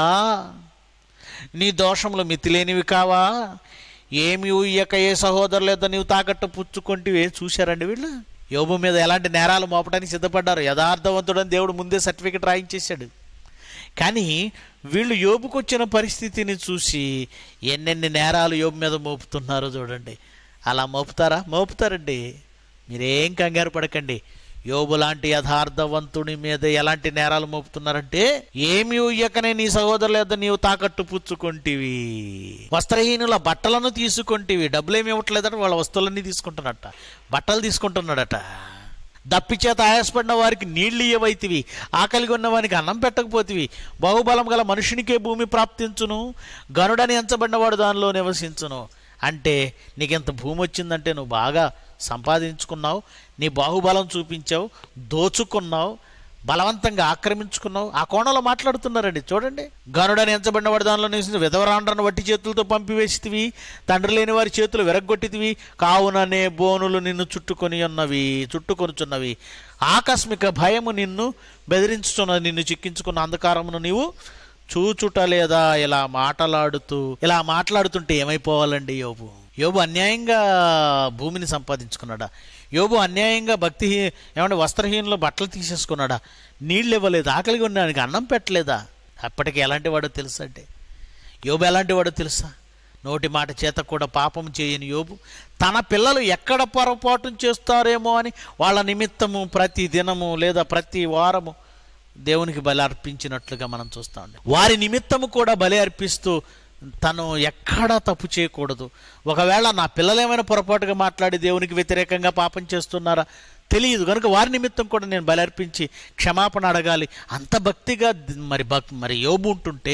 నీ దోషములు మితిలేనివి కావా ఏమి ఉయ్యక ఏ సహోదరులు లేదా నీవు తాకట్టు పుచ్చుకుంటే చూశారండి వీళ్ళు యోబు మీద ఎలాంటి నేరాలు మోపడానికి సిద్ధపడ్డారు యథార్థవంతుడని దేవుడు ముందే సర్టిఫికెట్ రాయించేశాడు కానీ వీళ్ళు యోబుకు వచ్చిన పరిస్థితిని చూసి ఎన్నెన్ని నేరాలు యోబు మీద మోపుతున్నారో చూడండి అలా మోపుతారా మోపుతారండి మీరేం కంగారు పడకండి యోబు లాంటి యథార్థవంతుని మీద ఎలాంటి నేరాలు మోపుతున్నారంటే ఏమి ఉయ్యకనే నీ సహోదరుల యొద్ద నీవు తాకట్టు పుచ్చుకొంటివి వస్త్రహీనుల బట్టలను తీసుకొంటివి డబ్బులేమి ఇవ్వట్లేదట వాళ్ళ వస్తువులన్నీ తీసుకుంటున్నట్ట బట్టలు తీసుకుంటున్నాడట దప్పిచేత ఆయాసపడిన వారికి నీళ్లు ఇవ్వైతివి ఆకలిగా ఉన్న వారికి అన్నం పెట్టకపోతివి బాహుబలం గల మనుషునికే భూమి ప్రాప్తించును గనుడని ఎంచబడినవాడు దానిలో నివసించును అంటే నీకెంత భూమి వచ్చిందంటే నువ్వు బాగా సంపాదించుకున్నావు నీ బాహుబలం చూపించావు దోచుకున్నావు బలవంతంగా ఆక్రమించుకున్నావు ఆ కోణంలో మాట్లాడుతున్నారండి చూడండి గనుడని ఎంచబడినవాడు దానిలో నివసించి విధవరాండ్రను వట్టి చేతులతో పంపివేసితివి తండ్రి లేని వారి చేతులు విరగ్గొట్టితివి కావుననే బోనులు నిన్ను చుట్టుకొని ఉన్నవి చుట్టుకొనుచున్నవి ఆకస్మిక భయము నిన్ను బెదిరించుచున్నది నిన్ను చిక్కించుకున్న అంధకారమును నీవు చూచుట లేదా ఇలా మాటలాడుతూ ఇలా మాట్లాడుతుంటే ఏమైపోవాలండి యోబు యోబు అన్యాయంగా భూమిని సంపాదించుకున్నాడా యోబు అన్యాయంగా భక్తి ఏమంటే వస్త్రహీనలో బట్టలు తీసేసుకున్నాడా నీళ్ళు ఇవ్వలేదు ఆకలిగా ఉన్నానికి అన్నం పెట్టలేదా అప్పటికి ఎలాంటి వాడో తెలుసా అంటే యోబు ఎలాంటి వాడో తెలుసా నోటి మాట చేత కూడా పాపం చేయని యోబు తన పిల్లలు ఎక్కడ పొరపాటు చేస్తారేమో అని వాళ్ళ నిమిత్తము ప్రతి దినము లేదా ప్రతి వారము దేవునికి బలి అర్పించినట్లుగా మనం చూస్తూ ఉంటాం వారి నిమిత్తము కూడా బలి అర్పిస్తూ తను ఎక్కడా తప్పు చేయకూడదు ఒకవేళ నా పిల్లలు ఏమైనా పొరపాటుగా మాట్లాడి దేవునికి వ్యతిరేకంగా పాపం చేస్తున్నారా తెలియదు కనుక వారి నిమిత్తం కూడా నేను బలి అర్పించి క్షమాపణ అడగాలి అంత భక్తిగా ది- మరి భక్ మరి యోబు ఉంటుంటే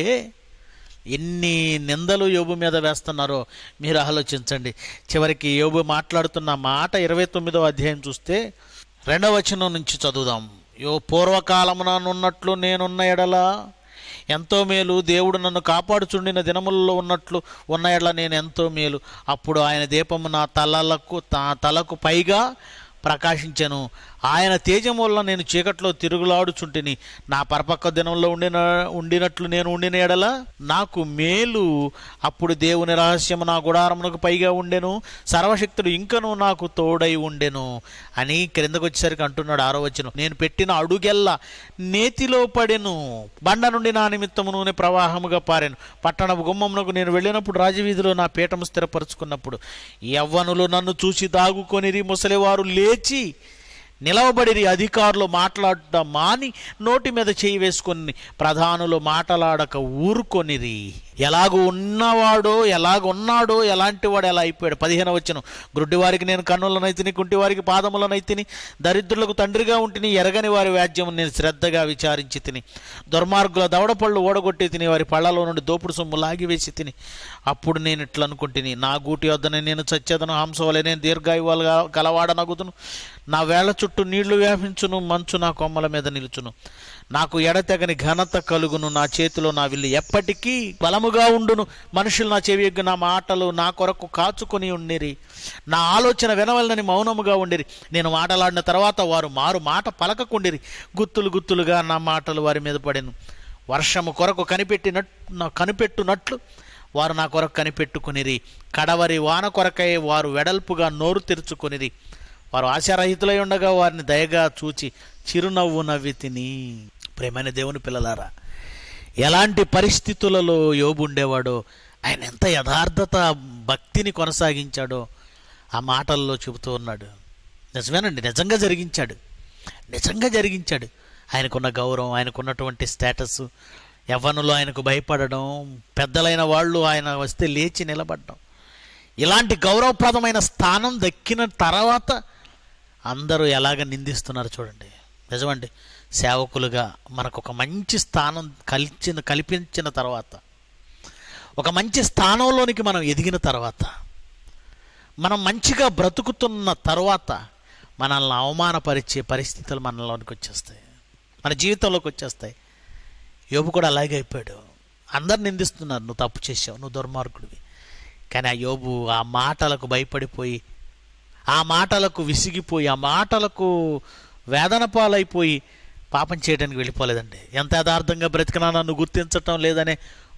ఎన్ని నిందలు యోబు మీద వేస్తున్నారో మీరు ఆలోచించండి చివరికి యోబు మాట్లాడుతున్న మాట ఇరవై తొమ్మిదో అధ్యాయం చూస్తే రెండవ వచనం నుంచి చదువుదాం యో పూర్వకాలమున నున్నట్లు నేనున్న ఎడల ఎంతో మేలు దేవుడు నన్ను కాపాడుచుండిన దినములలో ఉన్నట్లు ఉన్న ఎడల నేను ఎంతో మేలు అప్పుడు ఆయన దీపము నా తలలకు తా తలకు పైగా ప్రకాశించెను ఆయన తేజం వల్ల నేను చీకట్లో తిరుగులాడుచుంటిని నా పరపక్క దినంలో ఉండిన ఉండినట్లు నేను ఉండిన ఎడల నాకు మేలు అప్పుడు దేవుని రహస్యము నా గుడారమునకు పైగా ఉండెను సర్వశక్తుడు ఇంకను నాకు తోడై ఉండెను అని క్రిందకు వచ్చేసరికి అంటున్నాడు ఆరో వచ్చిన నేను పెట్టిన అడుగెల్లా నేతిలో పడెను బండ నుండి నా నిమిత్తము నూనె ప్రవాహముగా పారాను పట్టణపు గుమ్మమునకు నేను వెళ్ళినప్పుడు రాజవీధిలో నా పీఠము స్థిరపరుచుకున్నప్పుడు యవ్వనులు నన్ను చూసి దాగుకొనిరి ముసలివారు లేచి నిలవబడిరి అధికారులు మాట్లాడటం మాని నోటి మీద చేయి వేసుకొని ప్రధానులు మాటలాడక ఊరుకొనిరి ఎలాగ ఉన్నవాడో ఎలాగ ఉన్నాడో ఎలాంటి వాడు ఎలా అయిపోయాడు పదిహేను వచ్చను గ్రుడ్డివారికి నేను కన్నులనైతిని కుంటివారికి పాదములనైతిని దరిద్రులకు తండ్రిగా ఉంటిని ఎరగని వారి వ్యాజ్యము నేను శ్రద్ధగా విచారించి తిని దుర్మార్గుల దవడపళ్ళు ఓడగొట్టి తిని వారి పళ్ళలో నుండి దోపుడు సొమ్ము లాగివేసి తిని అప్పుడు నేను ఇట్లా అనుకుంటుని నా గూటి వద్దనే నేను చచ్చేదను హంసవలే నేను దీర్ఘాయువాలు గలవాడనగుదును నా వేళ్ల చుట్టూ నీళ్లు వ్యాపించును మంచు నా కొమ్మల మీద నిలుచును నాకు ఎడతెగని ఘనత కలుగును నా చేతిలో నా విల్లు ఎప్పటికీ బలముగా ఉండును మనుషులు నా చెవి ఎగ్గు నా మాటలు నా కొరకు కాచుకొని ఉండిరి నా ఆలోచన వినవలనని మౌనముగా ఉండిరి నేను మాటలాడిన తర్వాత వారు మారు మాట పలకకుండిరి గుత్తులు గుత్తులుగా నా మాటలు వారి మీద పడెను వర్షము కొరకు కనిపెట్టినట్టు కనిపెట్టునట్లు వారు నా కొరకు కనిపెట్టుకునిరి కడవరి వాన కొరకై వారు వెడల్పుగా నోరు తెరుచుకొనిరి వారు ఆశారహితులై ఉండగా వారిని దయగా చూచి చిరునవ్వు నవ్వి తిని ప్రేమైన దేవుని పిల్లలారా ఎలాంటి పరిస్థితులలో యోబు ఉండేవాడో ఆయన ఎంత యథార్థత భక్తిని కొనసాగించాడో ఆ మాటల్లో చెబుతూ ఉన్నాడు నిజమేనండి నిజంగా జరిగించాడు నిజంగా జరిగించాడు ఆయనకున్న గౌరవం ఆయనకున్నటువంటి స్టేటస్ యవ్వనులు ఆయనకు భయపడడం పెద్దలైన వాళ్ళు ఆయన వస్తే లేచి నిలబడడం ఇలాంటి గౌరవప్రదమైన స్థానం దక్కిన తర్వాత అందరూ ఎలాగ నిందిస్తున్నారు చూడండి నిజమండి సేవకులుగా మనకు ఒక మంచి స్థానం కలిచిన కల్పించిన తర్వాత ఒక మంచి స్థానంలోనికి మనం ఎదిగిన తర్వాత మనం మంచిగా బ్రతుకుతున్న తర్వాత మనల్ని అవమానపరిచే పరిస్థితులు మనలోనికి వచ్చేస్తాయి మన జీవితంలోకి వచ్చేస్తాయి యోబు కూడా అలాగే అయిపోయాడు అందరు నిందిస్తున్నారు నువ్వు తప్పు చేసావు నువ్వు దుర్మార్గుడివి కానీ ఆ యోబు ఆ మాటలకు భయపడిపోయి ఆ మాటలకు విసిగిపోయి ఆ మాటలకు వేదన పాలైపోయి పాపం చేయడానికి వెళ్ళిపోలేదండి ఎంత యథార్థంగా బ్రతికినా నన్ను గుర్తించటం లేదనే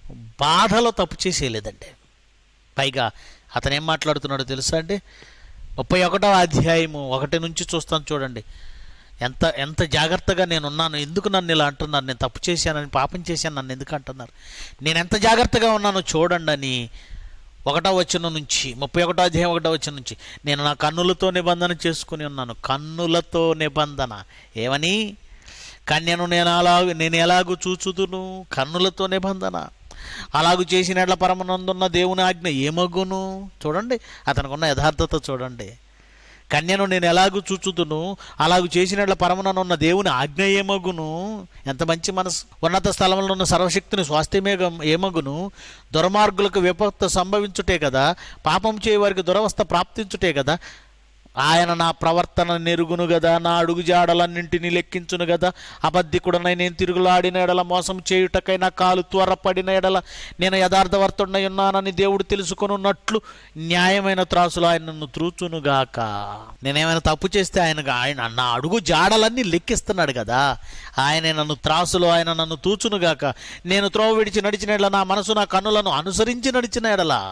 బాధలో తప్పు చేసేయలేదండి పైగా అతను ఏం మాట్లాడుతున్నాడో తెలుసా అండి ముప్పై ఒకటవ అధ్యాయము ఒకటి నుంచి చూస్తాను చూడండి ఎంత ఎంత జాగ్రత్తగా నేను ఉన్నాను ఎందుకు నన్ను ఇలా అంటున్నారు నేను తప్పు చేశానని పాపం చేశాను నన్ను ఎందుకు అంటున్నారు నేను ఎంత జాగ్రత్తగా ఉన్నానో చూడండి అని ఒకటో వచ్చిన నుంచి ముప్పై ఒకటో అధ్యాయం ఒకటో వచ్చిన నుంచి నేను నా కన్నులతో నిబంధన చేసుకుని ఉన్నాను కన్నులతో నిబంధన ఏమని కన్యను నేను అలా నేను ఎలాగూ చూచుదును కన్నులతో నిబంధన అలాగూ చేసిన ఎడ్ల పరమనందున్న దేవుని ఆజ్ఞ ఏమగును చూడండి అతనికి ఉన్న యథార్థత చూడండి కన్యను నేను ఎలాగూ చూచుదును అలాగూ చేసినట్ల పరమననున్న దేవుని ఆజ్ఞ ఏమగును ఎంత మంచి మనసు ఉన్నత స్థలంలో ఉన్న సర్వశక్తిని స్వాస్థ్యమేగం ఏమగును దుర్మార్గులకు విపత్తు సంభవించుటే కదా పాపం చేయవారికి దురవస్థ ప్రాప్తించుటే కదా ఆయన నా ప్రవర్తన నెరుగును గదా నా అడుగు జాడలన్నింటినీ లెక్కించును గదా అబద్ధికుడనై నేను తిరుగులాడిన ఎడల మోసం చేయుటకై నా కాలు త్వరపడిన ఎడల నేను యథార్థవర్తుడనై ఉన్నానని దేవుడు తెలుసుకొనున్నట్లు న్యాయమైన త్రాసులు ఆయన నన్ను త్రూచునుగాక నేనేమైనా తప్పు చేస్తే ఆయన ఆయన నా అడుగు జాడలన్నీ లెక్కిస్తున్నాడు కదా ఆయన నన్ను త్రాసులో ఆయన నన్ను తూచునుగాక నేను త్రోవ విడిచి నడిచిన ఎడల నా మనసు నా కన్నులను అనుసరించి నడిచిన ఎడలా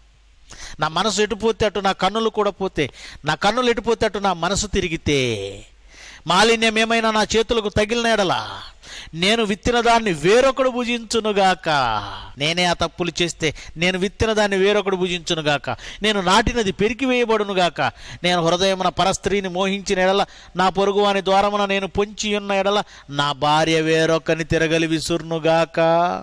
నా మనసు ఎటుపోతే అటు నా కన్నులు కూడా పోతే నా కన్నులు ఎటుపోతే అటు నా మనసు తిరిగితే మాలిన్యం ఏమైనా నా చేతులకు తగిలిన ఎడలా నేను విత్తిన దాన్ని వేరొకడు భుజించునుగాక నేనే ఆ తప్పులు చేస్తే నేను విత్తిన దాన్ని వేరొకడు భుజించునుగాక నేను నాటినది పెరికి వేయబడునుగాక నేను హృదయమున పరస్త్రీని మోహించిన ఎడల నా పొరుగు వాని ద్వారమున నేను పొంచి ఉన్న ఎడల నా భార్య వేరొకని తిరగలి విసురునుగాక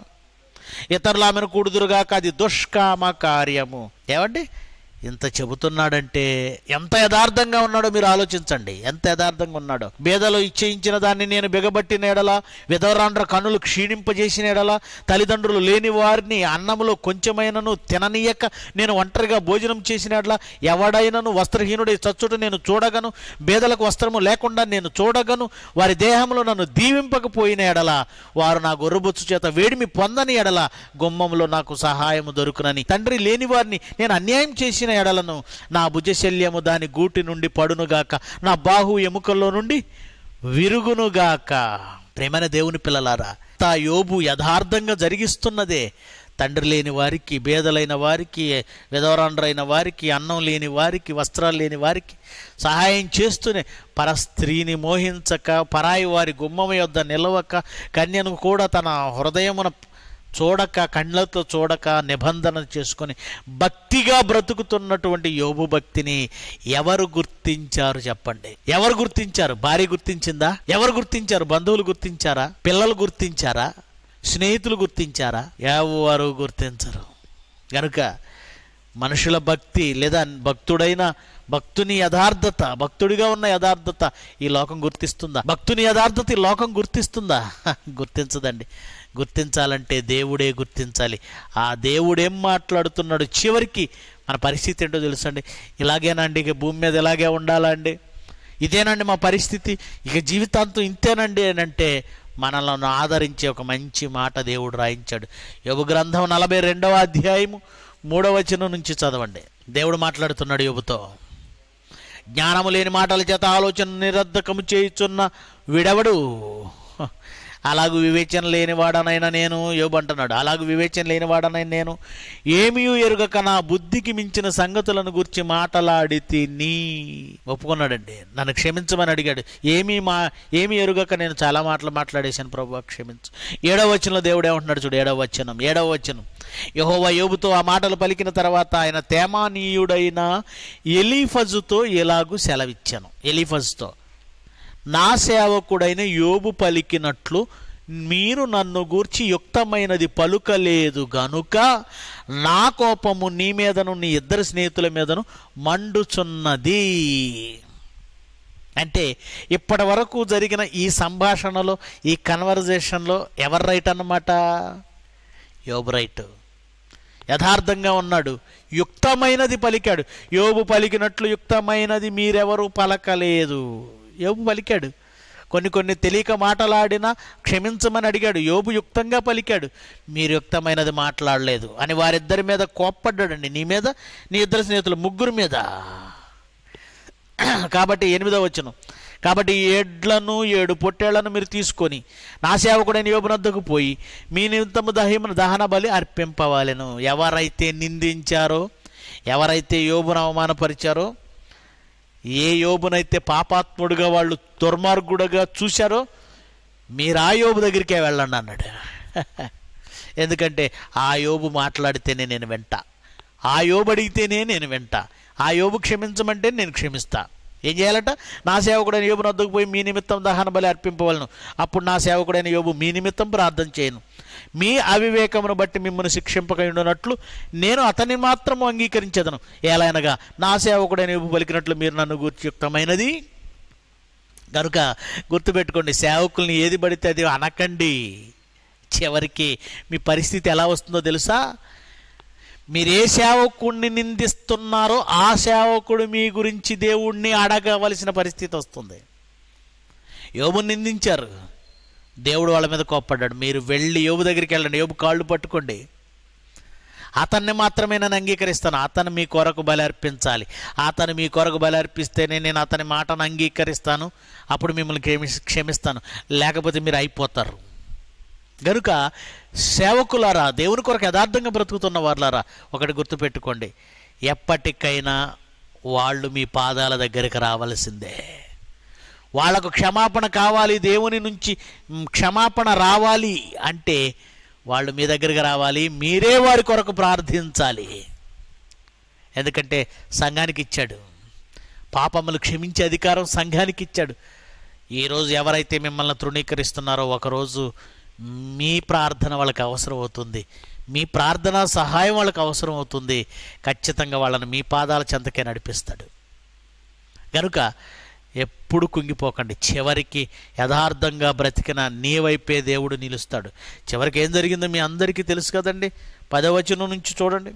ఇతరులు ఆమెను కూడుదురుగాక అది దుష్కామ కార్యము ఏమండి ఇంత చెబుతున్నాడంటే ఎంత యథార్థంగా ఉన్నాడో మీరు ఆలోచించండి ఎంత యథార్థంగా ఉన్నాడో బేదలో ఇచ్చేయించిన దాన్ని నేను బిగబట్టిన ఎడలా విధవరాండ్ర కన్నులు క్షీణింపజేసిన ఎడలా తల్లిదండ్రులు లేని వారిని అన్నములో కొంచెమైనను తిననీయక నేను ఒంటరిగా భోజనం చేసిన ఎడలా ఎవడైనను వస్త్రహీనుడై చచ్చుట నేను చూడగను బేదలకు వస్త్రము లేకుండా నేను చూడగను వారి దేహంలో నన్ను దీవింపకపోయిన ఎడల వారు నా గొర్రెబొచ్చు చేత వేడిమి పొందని ఎడల గుమ్మంలో నాకు సహాయము దొరుకునని తండ్రి లేని వారిని నేను అన్యాయం చేసిన ఎడలను నా భుజశల్యము దాని గూటి నుండి పడునుగాక నా బాహు ఎముకల్లో నుండి విరుగునుగాక ప్రేమైన దేవుని పిల్లలారా తా యోబు యథార్థంగా జరిగిస్తున్నదే తండ్రి లేని వారికి బేదలైన వారికి విధవరాండ్రైన వారికి అన్నం లేని వారికి వస్త్రాలు లేని వారికి సహాయం చేస్తూనే పరస్త్రీని మోహించక పరాయి వారి గుమ్మం యొద్ద నిలవక కన్యను కూడా తన హృదయమున చూడక కళ్ళతో చూడక నిబంధన చేసుకొని భక్తిగా బ్రతుకుతున్నటువంటి యోబు భక్తిని ఎవరు గుర్తించారు చెప్పండి ఎవరు గుర్తించారు భార్య గుర్తించిందా ఎవరు గుర్తించారు బంధువులు గుర్తించారా పిల్లలు గుర్తించారా స్నేహితులు గుర్తించారా ఎవరు గుర్తించరు కనుక మనుషుల భక్తి లేదా భక్తుడైన భక్తుని యథార్థత భక్తుడిగా ఉన్న యథార్థత ఈ లోకం గుర్తిస్తుందా భక్తుని యథార్థత ఈ లోకం గుర్తిస్తుందా గుర్తించదండి గుర్తించాలంటే దేవుడే గుర్తించాలి ఆ దేవుడేం మాట్లాడుతున్నాడు చివరికి మన పరిస్థితి ఏంటో తెలుసండి ఇలాగేనండి ఇక భూమి మీద ఇలాగే ఉండాలా అండి ఇదేనండి మా పరిస్థితి ఇక జీవితాంతం ఇంతేనండి అని అంటే మనలను ఆదరించే ఒక మంచి మాట దేవుడు రాయించాడు యోబు గ్రంథం నలభై రెండవ అధ్యాయము మూడవ వచనం నుంచి చదవండి దేవుడు మాట్లాడుతున్నాడు యోబుతో జ్ఞానము లేని మాటల చేత ఆలోచన నిరర్ధకము చేయుచున్న విడవడు అలాగూ వివేచన లేనివాడనైనా నేను యోబు అంటున్నాడు అలాగూ వివేచన లేనివాడనైనా నేను ఏమీ ఎరుగక నా బుద్ధికి మించిన సంగతులను గురించి మాటలాడి తిని ఒప్పుకున్నాడండి నన్ను క్షమించమని అడిగాడు ఏమీ మా ఏమీ ఎరుగక నేను చాలా మాటలు మాట్లాడేశాను ప్రభు క్షమించు ఏడవ వచనంలో దేవుడు ఏమంటున్నాడు చూడు ఏడవ వచనం ఏడవ వచనం యహోవా యోబుతో ఆ మాటలు పలికిన తర్వాత ఆయన తేమానీయుడైన ఎలీఫజుతో ఎలాగూ సెలవిచ్చాను ఎలీఫజుతో నా సేవకుడైన యోబు పలికినట్లు మీరు నన్ను గూర్చి యుక్తమైనది పలుకలేదు గనుక నా కోపము నీ మీదను నీ ఇద్దరు స్నేహితుల మీదను మండుచున్నది అంటే ఇప్పటి వరకు జరిగిన ఈ సంభాషణలో ఈ కన్వర్జేషన్లో ఎవరు రైట్ అన్నమాట యోబు రైట్ యథార్థంగా ఉన్నాడు యుక్తమైనది పలికాడు యోబు పలికినట్లు యుక్తమైనది మీరెవరు పలకలేదు యోబు పలికాడు కొన్ని కొన్ని తెలియక మాటలాడినా క్షమించమని అడిగాడు యోబు యుక్తంగా పలికాడు మీరు యుక్తమైనది మాట్లాడలేదు అని వారిద్దరి మీద కోప్పడ్డాడండి నీ మీద నీ ఇద్దరు స్నేహితులు ముగ్గురు మీద కాబట్టి ఎనిమిదో వచ్చును కాబట్టి ఈ ఎడ్లను ఏడు పొట్టేళ్లను మీరు తీసుకొని నా సేవకుడైన యోబునద్దకు పోయి మీ నిమిత్తము దహన దహన బలి అర్పింపవాలెను ఎవరైతే నిందించారో ఎవరైతే యోబును అవమానపరిచారో ఏ యోబునైతే పాపాత్ముడుగా వాళ్ళు దుర్మార్గుడుగా చూశారో మీరు ఆ యోబు దగ్గరికే వెళ్ళండి అన్నాడు ఎందుకంటే ఆ యోబు మాట్లాడితేనే నేను వెంట ఆ యోబు అడిగితేనే నేను వెంట ఆ యోబు క్షమించమంటే నేను క్షమిస్తా ఏం చేయాలట నా సేవకుడైన యోబు నద్దకు పోయి మీ నిమిత్తం దహన బలి అర్పింపవలను అప్పుడు నా సేవకుడైన యోబు మీ నిమిత్తం ప్రార్థన చేయను మీ అవివేకమును బట్టి మిమ్మల్ని శిక్షింపకయుండునట్లు నేను అతన్ని మాత్రం అంగీకరించదను ఎలానగా నా సేవకుడైన యోబు పలికినట్లు మీరు నన్ను గుర్చి యుక్తమైనది కనుక గుర్తుపెట్టుకోండి సేవకుల్ని ఏది పడితే అది అనకండి చివరికి మీ పరిస్థితి ఎలా వస్తుందో తెలుసా మీరు ఏ సేవకుడిని నిందిస్తున్నారో ఆ సేవకుడు మీ గురించి దేవుణ్ణి అడగవలసిన పరిస్థితి వస్తుంది యోబుని నిందించారు దేవుడు వాళ్ళ మీద కోప్పడ్డాడు మీరు వెళ్ళి యోబు దగ్గరికి వెళ్ళండి యోబు కాళ్ళు పట్టుకోండి అతన్ని మాత్రమే నేను అంగీకరిస్తాను అతను మీ కొరకు బలి అర్పించాలి అతను మీ కొరకు బలి అర్పిస్తేనే నేను అతని మాటను అంగీకరిస్తాను అప్పుడు మిమ్మల్ని క్షమి క్షమిస్తాను లేకపోతే మీరు అయిపోతారు గనుక సేవకులారా దేవుని కొరకు యథార్థంగా బ్రతుకుతున్న వాళ్ళారా ఒకటి గుర్తుపెట్టుకోండి ఎప్పటికైనా వాళ్ళు మీ పాదాల దగ్గరికి రావాల్సిందే వాళ్ళకు క్షమాపణ కావాలి దేవుని నుంచి మ్, క్షమాపణ రావాలి అంటే వాళ్ళు మీ దగ్గరికి రావాలి మీరే వారి కొరకు ప్రార్థించాలి ఎందుకంటే సంఘానికి ఇచ్చాడు పాపములు క్షమించే అధికారం సంఘానికి ఇచ్చాడు ఈరోజు ఎవరైతే మిమ్మల్ని తృణీకరిస్తున్నారో ఒకరోజు మీ ప్రార్థన వాళ్ళకి అవసరం అవుతుంది మీ ప్రార్థన సహాయం వాళ్ళకి అవసరం అవుతుంది ఖచ్చితంగా వాళ్ళని మీ పాదాల చెంతకే నడిపిస్తాడు కనుక ఎప్పుడు కుంగిపోకండి చివరికి యథార్థంగా బ్రతికిన నీ వైపే దేవుడు నిలుస్తాడు చివరికి ఏం జరిగిందో మీ అందరికీ తెలుసు కదండి పదవచనం నుంచి చూడండి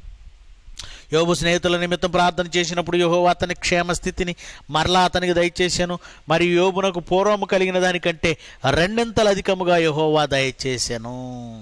యోబు స్నేహితుల నిమిత్తం ప్రార్థన చేసినప్పుడు యోహో అతని క్షేమ స్థితిని మరలా అతనికి దయచేశాను మరియు యోబునకు పూర్వము కలిగిన దానికంటే రెండింతలు అధికముగా యహోవా దయచేశాను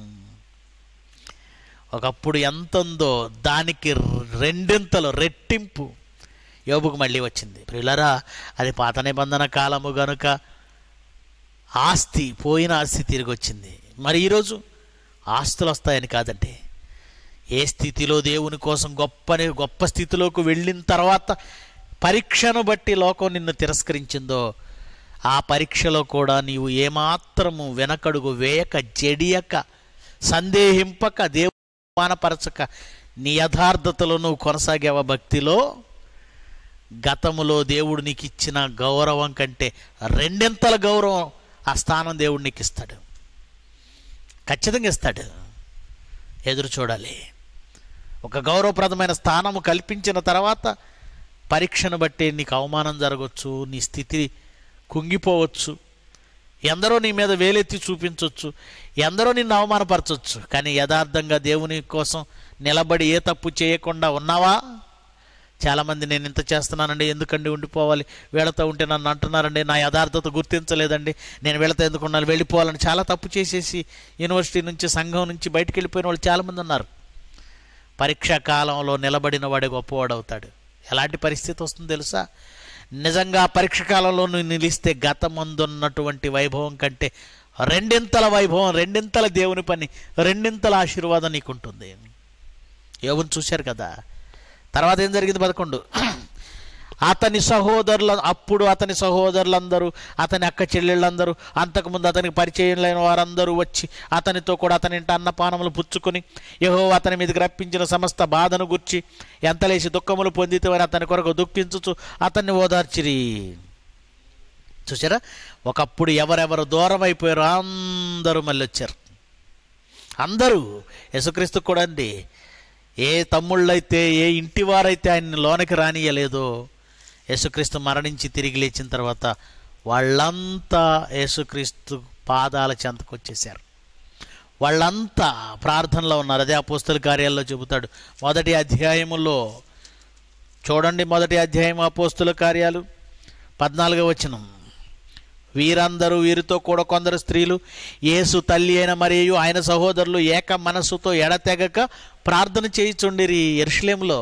ఒకప్పుడు ఎంత ఉందో దానికి రెండింతలు రెట్టింపు యోబుకు మళ్ళీ వచ్చింది ప్రియులరా అది పాత నిబంధన కాలము గనుక ఆస్తి పోయిన ఆస్తి తిరిగి వచ్చింది మరి ఈరోజు ఆస్తులు వస్తాయని కాదండి ఏ స్థితిలో దేవుని కోసం గొప్పని గొప్ప స్థితిలోకి వెళ్ళిన తర్వాత పరీక్షను బట్టి లోకం నిన్ను తిరస్కరించిందో ఆ పరీక్షలో కూడా నీవు ఏమాత్రము వెనకడుగు వేయక జడియక సందేహింపక దేవుమానపరచక నీ యథార్థతలో నువ్వు కొనసాగావ భక్తిలో గతములో దేవుడు నీకు ఇచ్చిన గౌరవం కంటే రెండింతల గౌరవం ఆ స్థానం దేవుడు నీకు ఇస్తాడు ఖచ్చితంగా ఇస్తాడు ఎదురు చూడాలి ఒక గౌరవప్రదమైన స్థానము కల్పించిన తర్వాత పరీక్షను బట్టి నీకు అవమానం జరగవచ్చు నీ స్థితి కుంగిపోవచ్చు ఎందరో నీ మీద వేలెత్తి చూపించవచ్చు ఎందరో నిన్ను అవమానపరచవచ్చు కానీ యథార్థంగా దేవుని కోసం నిలబడి ఏ తప్పు చేయకుండా ఉన్నావా చాలామంది నేను ఇంత చేస్తున్నానండి ఎందుకండి ఉండిపోవాలి వీళ్ళతో ఉంటే నన్ను అంటున్నారండి నా యథార్థత గుర్తించలేదండి నేను వీళ్ళతో ఎందుకు ఉండాలి వెళ్ళిపోవాలని చాలా తప్పు చేసేసి యూనివర్సిటీ నుంచి సంఘం నుంచి బయటికి వెళ్ళిపోయిన వాళ్ళు చాలామంది ఉన్నారు పరీక్షా కాలంలో నిలబడిన వాడే గొప్పవాడు అవుతాడు ఎలాంటి పరిస్థితి వస్తుందో తెలుసా నిజంగా పరీక్ష కాలంలో నువ్వు నిలిస్తే గతమందున్నటువంటి వైభవం కంటే రెండింతల వైభవం రెండింతల దేవుని పని రెండింతల ఆశీర్వాదం నీకుంటుంది యోగుని చూశారు కదా తర్వాత ఏం జరిగింది పదకొండు అతని సహోదరుల అప్పుడు అతని సహోదరులందరూ అతని అక్క చెల్లెళ్ళందరూ అంతకుముందు అతనికి పరిచయం లేని వారందరూ వచ్చి అతనితో కూడా అతని ఇంట అన్నపానములు పుచ్చుకొని యహో అతని మీదకి రప్పించిన సమస్త బాధను గుర్చి ఎంతలేసి దుఃఖములు పొందితేవని అతని కొరకు దుఃఖించుచు అతన్ని ఓదార్చిరి చూసారా ఒకప్పుడు ఎవరెవరు దూరం అయిపోయారో అందరూ మళ్ళీ వచ్చారు అందరూ యేసుక్రీస్తు కూడా అండి ఏ తమ్ముళ్ళైతే ఏ ఇంటి వారైతే ఆయన్ని లోనికి రానియలేదో యేసుక్రీస్తు మరణించి తిరిగి లేచిన తర్వాత వాళ్ళంతా యేసుక్రీస్తు పాదాల చెంతకు వచ్చేసారు వాళ్ళంతా ప్రార్థనలో ఉన్నారు అదే అపోస్తుల కార్యాల్లో చెబుతాడు మొదటి అధ్యాయములో చూడండి మొదటి అధ్యాయం అపోస్తుల కార్యాలు పద్నాలుగో వచనం వీరందరూ వీరితో కూడా కొందరు స్త్రీలు యేసు తల్లి అయిన మరియు ఆయన సహోదరులు ఏక మనస్సుతో ఎడతెగక ప్రార్థన చేయిచుండిరి ఎరుషలేంలో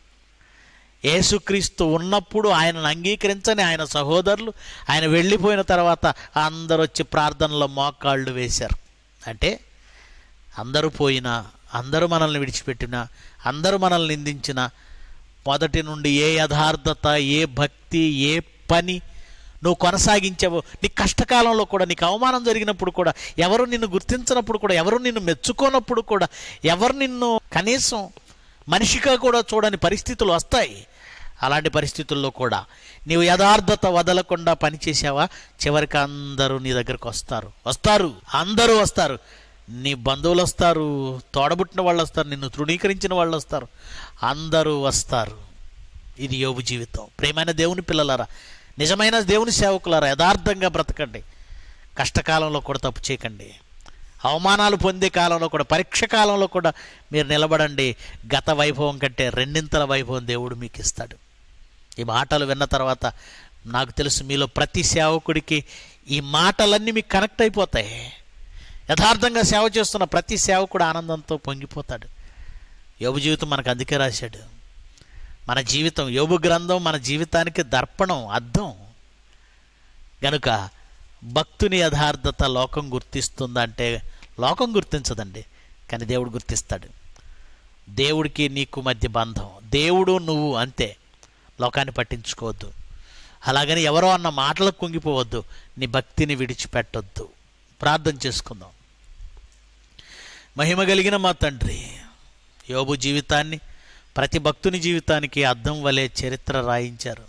యేసుక్రీస్తు ఉన్నప్పుడు ఆయనను అంగీకరించని ఆయన సహోదరులు ఆయన వెళ్ళిపోయిన తర్వాత అందరూ వచ్చి ప్రార్థనలో మోకాళ్ళు వేశారు అంటే అందరూ పోయినా అందరూ మనల్ని విడిచిపెట్టినా అందరూ మనల్ని నిందించిన మొదటి నుండి ఏ యథార్థత ఏ భక్తి ఏ పని నువ్వు కొనసాగించావు నీ కష్టకాలంలో కూడా నీకు అవమానం జరిగినప్పుడు కూడా ఎవరు నిన్ను గుర్తించినప్పుడు కూడా ఎవరు నిన్ను మెచ్చుకోనప్పుడు కూడా ఎవరు నిన్ను కనీసం మనిషిగా కూడా చూడని పరిస్థితులు వస్తాయి అలాంటి పరిస్థితుల్లో కూడా నీవు యథార్థత వదలకుండా పనిచేసావా చివరికి అందరూ నీ దగ్గరకు వస్తారు వస్తారు అందరూ వస్తారు నీ బంధువులు వస్తారు తోడబుట్టిన వాళ్ళు వస్తారు నిన్ను తృణీకరించిన వాళ్ళు వస్తారు అందరూ వస్తారు ఇది యోగు జీవితం ప్రేమైన దేవుని పిల్లలారా నిజమైన దేవుని సేవకులారా యథార్థంగా బ్రతకండి కష్టకాలంలో కూడా తప్పు చేయకండి అవమానాలు పొందే కాలంలో కూడా పరీక్ష కాలంలో కూడా మీరు నిలబడండి గత వైభవం కంటే రెండింతల వైభవం దేవుడు మీకు ఇస్తాడు ఈ మాటలు విన్న తర్వాత నాకు తెలుసు మీలో ప్రతి సేవకుడికి ఈ మాటలన్నీ మీకు కనెక్ట్ అయిపోతాయి యథార్థంగా సేవ చేస్తున్న ప్రతి సేవకుడు ఆనందంతో పొంగిపోతాడు యోగు జీవితం మనకు అందుకే రాశాడు మన జీవితం యోగు గ్రంథం మన జీవితానికి దర్పణం అర్థం గనుక భక్తుని యథార్థత లోకం గుర్తిస్తుందంటే లోకం గుర్తించదండి కానీ దేవుడు గుర్తిస్తాడు దేవుడికి నీకు మధ్య బంధం దేవుడు నువ్వు అంతే లోకాన్ని పట్టించుకోవద్దు అలాగని ఎవరో అన్న మాటలకు కుంగిపోవద్దు నీ భక్తిని విడిచిపెట్టొద్దు ప్రార్థన చేసుకుందాం మహిమ కలిగిన మా తండ్రి యోబు జీవితాన్ని ప్రతి భక్తుని జీవితానికి అద్దం వలె చరిత్ర రాయించారు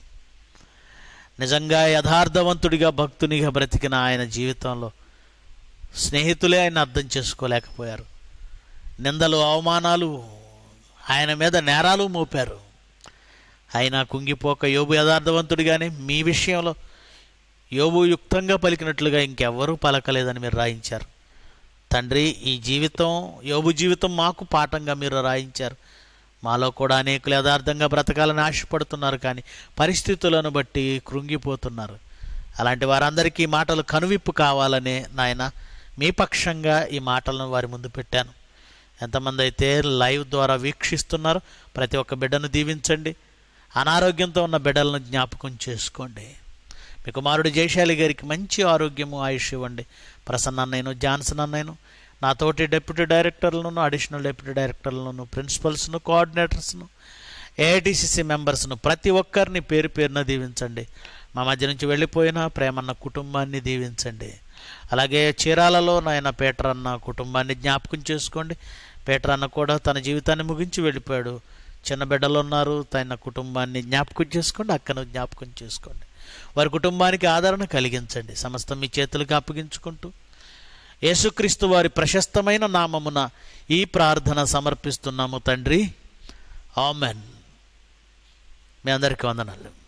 నిజంగా యథార్థవంతుడిగా భక్తునిగా బ్రతికిన ఆయన జీవితంలో స్నేహితులే ఆయన అర్థం చేసుకోలేకపోయారు నిందలు అవమానాలు ఆయన మీద నేరాలు మోపారు ఆయన కుంగిపోక యోబు యథార్థవంతుడిగానే మీ విషయంలో యోబు యుక్తంగా పలికినట్లుగా ఇంకెవ్వరూ పలకలేదని మీరు రాయించారు తండ్రి ఈ జీవితం యోబు జీవితం మాకు పాఠంగా మీరు రాయించారు మాలో కూడా అనేకులు యథార్థంగా బ్రతకాలని ఆశపడుతున్నారు కానీ పరిస్థితులను బట్టి కృంగిపోతున్నారు అలాంటి వారందరికీ ఈ మాటలు కనువిప్పు కావాలనే నాయన మీ పక్షంగా ఈ మాటలను వారి ముందు పెట్టాను ఎంతమంది అయితే లైవ్ ద్వారా వీక్షిస్తున్నారో ప్రతి ఒక్క బిడ్డను దీవించండి అనారోగ్యంతో ఉన్న బిడ్డలను జ్ఞాపకం చేసుకోండి మీ కుమారుడు జయశాలి గారికి మంచి ఆరోగ్యము ఆయుష్ ఇవ్వండి ప్రసన్న అన్నయ్యను జాన్సన్ అన్నయ్యను నాతోటి డిప్యూటీ డైరెక్టర్లను అడిషనల్ డిప్యూటీ డైరెక్టర్లను ప్రిన్సిపల్స్ను కోఆర్డినేటర్స్ను ఏఐటిసిసి మెంబర్స్ను ప్రతి ఒక్కరిని పేరు పేరున దీవించండి మా మధ్య నుంచి వెళ్ళిపోయిన ప్రేమన్న కుటుంబాన్ని దీవించండి అలాగే చీరాలలో నాయన పేటర్ అన్న కుటుంబాన్ని జ్ఞాపకం చేసుకోండి పేటర్ అన్న కూడా తన జీవితాన్ని ముగించి వెళ్ళిపోయాడు చిన్న బిడ్డలు ఉన్నారు తన కుటుంబాన్ని జ్ఞాపకం చేసుకోండి అక్కను జ్ఞాపకం చేసుకోండి వారి కుటుంబానికి ఆదరణ కలిగించండి సమస్తం మీ చేతులకు అప్పగించుకుంటూ యేసుక్రీస్తు వారి ప్రశస్తమైన నామమున ఈ ప్రార్థన సమర్పిస్తున్నాము తండ్రి ఆమెన్ మీ అందరికీ వందనాలు